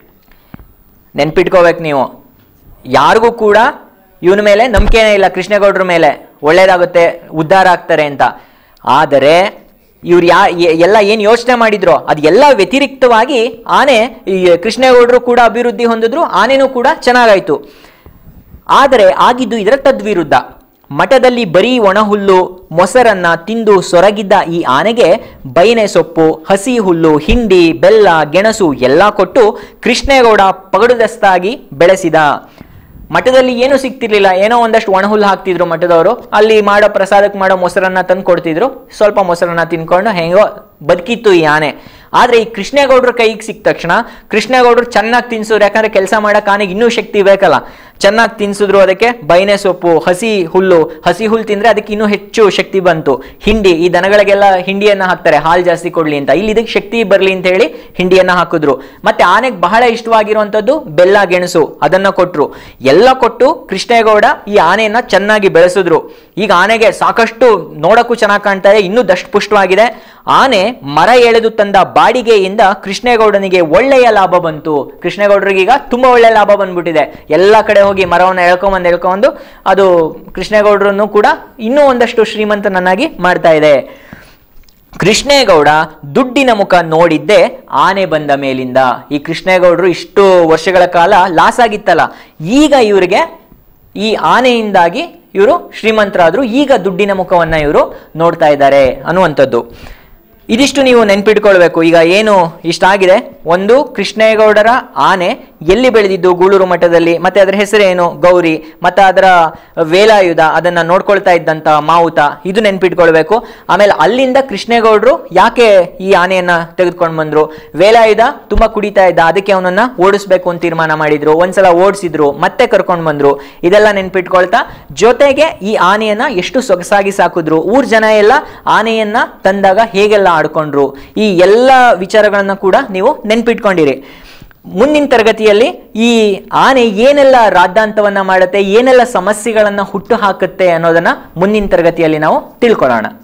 ನೆನ್ಪಿಟ್ಕೋಬೇಕು ನೀವು ಯಾರಿಗೂ ಕೂಡ ಇವನ ಮೇಲೆ ನಂಬಿಕೆನೇ ಇಲ್ಲ ಕೃಷ್ಣೇಗೌಡರ ಮೇಲೆ ಒಳ್ಳೇದಾಗುತ್ತೆ ಉದ್ಧಾರ ಆಗ್ತಾರೆ ಅಂತ ಆದರೆ ಇವ್ರು ಯಾ ಎ- ಎಲ್ಲ ಏನು ಯೋಚನೆ ಮಾಡಿದ್ರು ಅದು ಎಲ್ಲ ವ್ಯತಿರಿಕ್ತವಾಗಿ ಆನೆ ಈ ಕೃಷ್ಣೇಗೌಡರು ಕೂಡ ಅಭಿವೃದ್ಧಿ ಹೊಂದಿದ್ರು ಆನೆನೂ ಕೂಡ ಚೆನ್ನಾಗಾಯ್ತು ಆದರೆ ಆಗಿದ್ದು ಇದರ ತದ್ವಿರುದ್ಧ ಮಠದಲ್ಲಿ ಬರೀ ಒಣಹುಲ್ಲು ಮೊಸರನ್ನ ತಿಂದು ಸೊರಗಿದ್ದ ಈ ಆನೆಗೆ ಬೈನೆ ಸೊಪ್ಪು ಹಸಿ ಹುಲ್ಲು ಹಿಂಡಿ ಬೆಲ್ಲ ಗೆಣಸು ಎಲ್ಲ ಕೊಟ್ಟು ಕೃಷ್ಣೇಗೌಡ ಪಗಡುದಸ್ತಾಗಿ ಬೆಳೆಸಿದ ಮಠದಲ್ಲಿ ಏನೂ ಸಿಗ್ತಿರ್ಲಿಲ್ಲ ಏನೋ ಒಂದಷ್ಟು ಒಣಹುಲ್ಲು ಹಾಕ್ತಿದ್ರು ಮಠದವರು ಅಲ್ಲಿ ಮಾಡೋ ಪ್ರಸಾದಕ್ಕೆ ಮಾಡೋ ಮೊಸರನ್ನ ತಂದು ಕೊಡ್ತಿದ್ರು ಸ್ವಲ್ಪ ಮೊಸರನ್ನ ತಿನ್ಕೊಂಡು ಹೆಂಗೋ ಬದುಕಿತ್ತು ಈ ಆನೆ ಆದ್ರೆ ಈ ಕೃಷ್ಣೇಗೌಡರ ಕೈಗೆ ಸಿಕ್ಕ ತಕ್ಷಣ ಕೃಷ್ಣೇಗೌಡರು ಚೆನ್ನಾಗಿ ತಿನ್ಸಿದ್ರು ಯಾಕಂದ್ರೆ ಕೆಲಸ ಮಾಡಕ್ ಆನೆಗೆ ಇನ್ನೂ ಶಕ್ತಿ ಬೇಕಲ್ಲ ಚೆನ್ನಾಗಿ ತಿನ್ಸಿದ್ರು ಅದಕ್ಕೆ ಬೈನೆ ಸೊಪ್ಪು ಹಸಿ ಹುಲ್ಲು ಹಸಿ ಹುಲ್ಲು ತಿಂದ್ರೆ ಅದಕ್ಕೆ ಇನ್ನೂ ಹೆಚ್ಚು ಶಕ್ತಿ ಬಂತು ಹಿಂಡಿ ಈ ದನಗಳಿಗೆಲ್ಲ ಹಿಂಡಿಯನ್ನ ಹಾಕ್ತಾರೆ ಹಾಲು ಜಾಸ್ತಿ ಕೊಡ್ಲಿ ಅಂತ ಇಲ್ಲಿ ಇದಕ್ಕೆ ಶಕ್ತಿ ಬರ್ಲಿ ಅಂತ ಹೇಳಿ ಹಿಂಡಿಯನ್ನ ಹಾಕಿದ್ರು ಮತ್ತೆ ಆನೆಗೆ ಬಹಳ ಇಷ್ಟವಾಗಿರುವಂತದ್ದು ಬೆಲ್ಲ ಗೆಣಸು ಅದನ್ನ ಕೊಟ್ರು ಎಲ್ಲ ಕೊಟ್ಟು ಕೃಷ್ಣೇಗೌಡ ಈ ಆನೆಯನ್ನ ಚೆನ್ನಾಗಿ ಬೆಳೆಸಿದ್ರು ಈಗ ಆನೆಗೆ ಸಾಕಷ್ಟು ನೋಡಕ್ಕೂ ಚೆನ್ನಾಗಿ ಕಾಣ್ತಾ ಇದೆ ಇನ್ನೂ ದಷ್ಟಪುಷ್ಟವಾಗಿದೆ ಆನೆ ಮರ ಎಳೆದು ತಂದ ಬಾಡಿಗೆಯಿಂದ ಕೃಷ್ಣೇಗೌಡನಿಗೆ ಒಳ್ಳೆಯ ಲಾಭ ಬಂತು ಕೃಷ್ಣೇಗೌಡರಿಗೆ ಈಗ ತುಂಬಾ ಒಳ್ಳೆಯ ಲಾಭ ಬಂದ್ಬಿಟ್ಟಿದೆ ಎಲ್ಲ ಕಡೆ ಹೋಗಿ ಮರವನ್ನು ಎಳ್ಕೊಂಬಂದು ಎಳ್ಕೊಂಬಂದು ಅದು ಕೃಷ್ಣೇಗೌಡರನ್ನು ಕೂಡ ಇನ್ನೂ ಒಂದಷ್ಟು ಶ್ರೀಮಂತನನ್ನಾಗಿ ಮಾಡ್ತಾ ಇದೆ ಕೃಷ್ಣೇಗೌಡ ದುಡ್ಡಿನ ಮುಖ ನೋಡಿದ್ದೆ ಆನೆ ಬಂದ ಮೇಲಿಂದ ಈ ಕೃಷ್ಣೇಗೌಡರು ಇಷ್ಟು ವರ್ಷಗಳ ಕಾಲ ಲಾಸ್ ಆಗಿತ್ತಲ್ಲ ಈಗ ಇವರಿಗೆ ಈ ಆನೆಯಿಂದಾಗಿ ಇವರು ಶ್ರೀಮಂತರಾದ್ರು ಈಗ ದುಡ್ಡಿನ ಮುಖವನ್ನ ಇವರು ನೋಡ್ತಾ ಇದ್ದಾರೆ ಅನ್ನುವಂಥದ್ದು ಇದಿಷ್ಟು ನೀವು ನೆನ್ಪಿಟ್ಕೊಳ್ಬೇಕು ಈಗ ಏನು ಇಷ್ಟಾಗಿದೆ ಒಂದು ಕೃಷ್ಣೇಗೌಡರ ಆನೆ ಎಲ್ಲಿ ಬೆಳೆದಿದ್ದು ಗೂಳೂರು ಮಠದಲ್ಲಿ ಮತ್ತೆ ಅದರ ಹೆಸರೇನು ಗೌರಿ ಮತ್ತೆ ಅದರ ವೇಲಾಯುಧ ಅದನ್ನ ನೋಡ್ಕೊಳ್ತಾ ಇದ್ದಂತ ಮಾವುತ ಇದು ನೆನ್ಪಿಟ್ಕೊಳ್ಬೇಕು ಆಮೇಲೆ ಅಲ್ಲಿಂದ ಕೃಷ್ಣೇಗೌಡರು ಯಾಕೆ ಈ ಆನೆಯನ್ನ ತೆಗೆದುಕೊಂಡು ಬಂದ್ರು ವೇಲಾಯುಧ ತುಂಬಾ ಕುಡಿತಾ ಇದ್ದ ಅದಕ್ಕೆ ಅವನನ್ನ ಓಡಿಸ್ಬೇಕು ಅಂತ ತೀರ್ಮಾನ ಮಾಡಿದ್ರು ಒಂದ್ಸಲ ಓಡಿಸಿದ್ರು ಮತ್ತೆ ಕರ್ಕೊಂಡು ಬಂದ್ರು ಇದೆಲ್ಲ ನೆನ್ಪಿಟ್ಕೊಳ್ತಾ ಜೊತೆಗೆ ಈ ಆನೆಯನ್ನ ಎಷ್ಟು ಸೊಗಸಾಗಿ ಸಾಕಿದ್ರು ಊರ್ ಜನ ಎಲ್ಲ ಆನೆಯನ್ನ ತಂದಾಗ ಹೇಗೆಲ್ಲ ಆಡ್ಕೊಂಡ್ರು ಈ ಎಲ್ಲ ವಿಚಾರಗಳನ್ನ ಕೂಡ ನೀವು ನೆನ್ಪಿಟ್ಕೊಂಡಿರಿ ಮುಂದಿನ ತರಗತಿಯಲ್ಲಿ ಈ ಆನೆ ಏನೆಲ್ಲ ರಾದ್ದಾಂತವನ್ನ ಮಾಡುತ್ತೆ ಏನೆಲ್ಲ ಸಮಸ್ಯೆಗಳನ್ನ ಹುಟ್ಟು ಹಾಕುತ್ತೆ ಅನ್ನೋದನ್ನ ಮುಂದಿನ ತರಗತಿಯಲ್ಲಿ ನಾವು ತಿಳ್ಕೊಳ್ಳೋಣ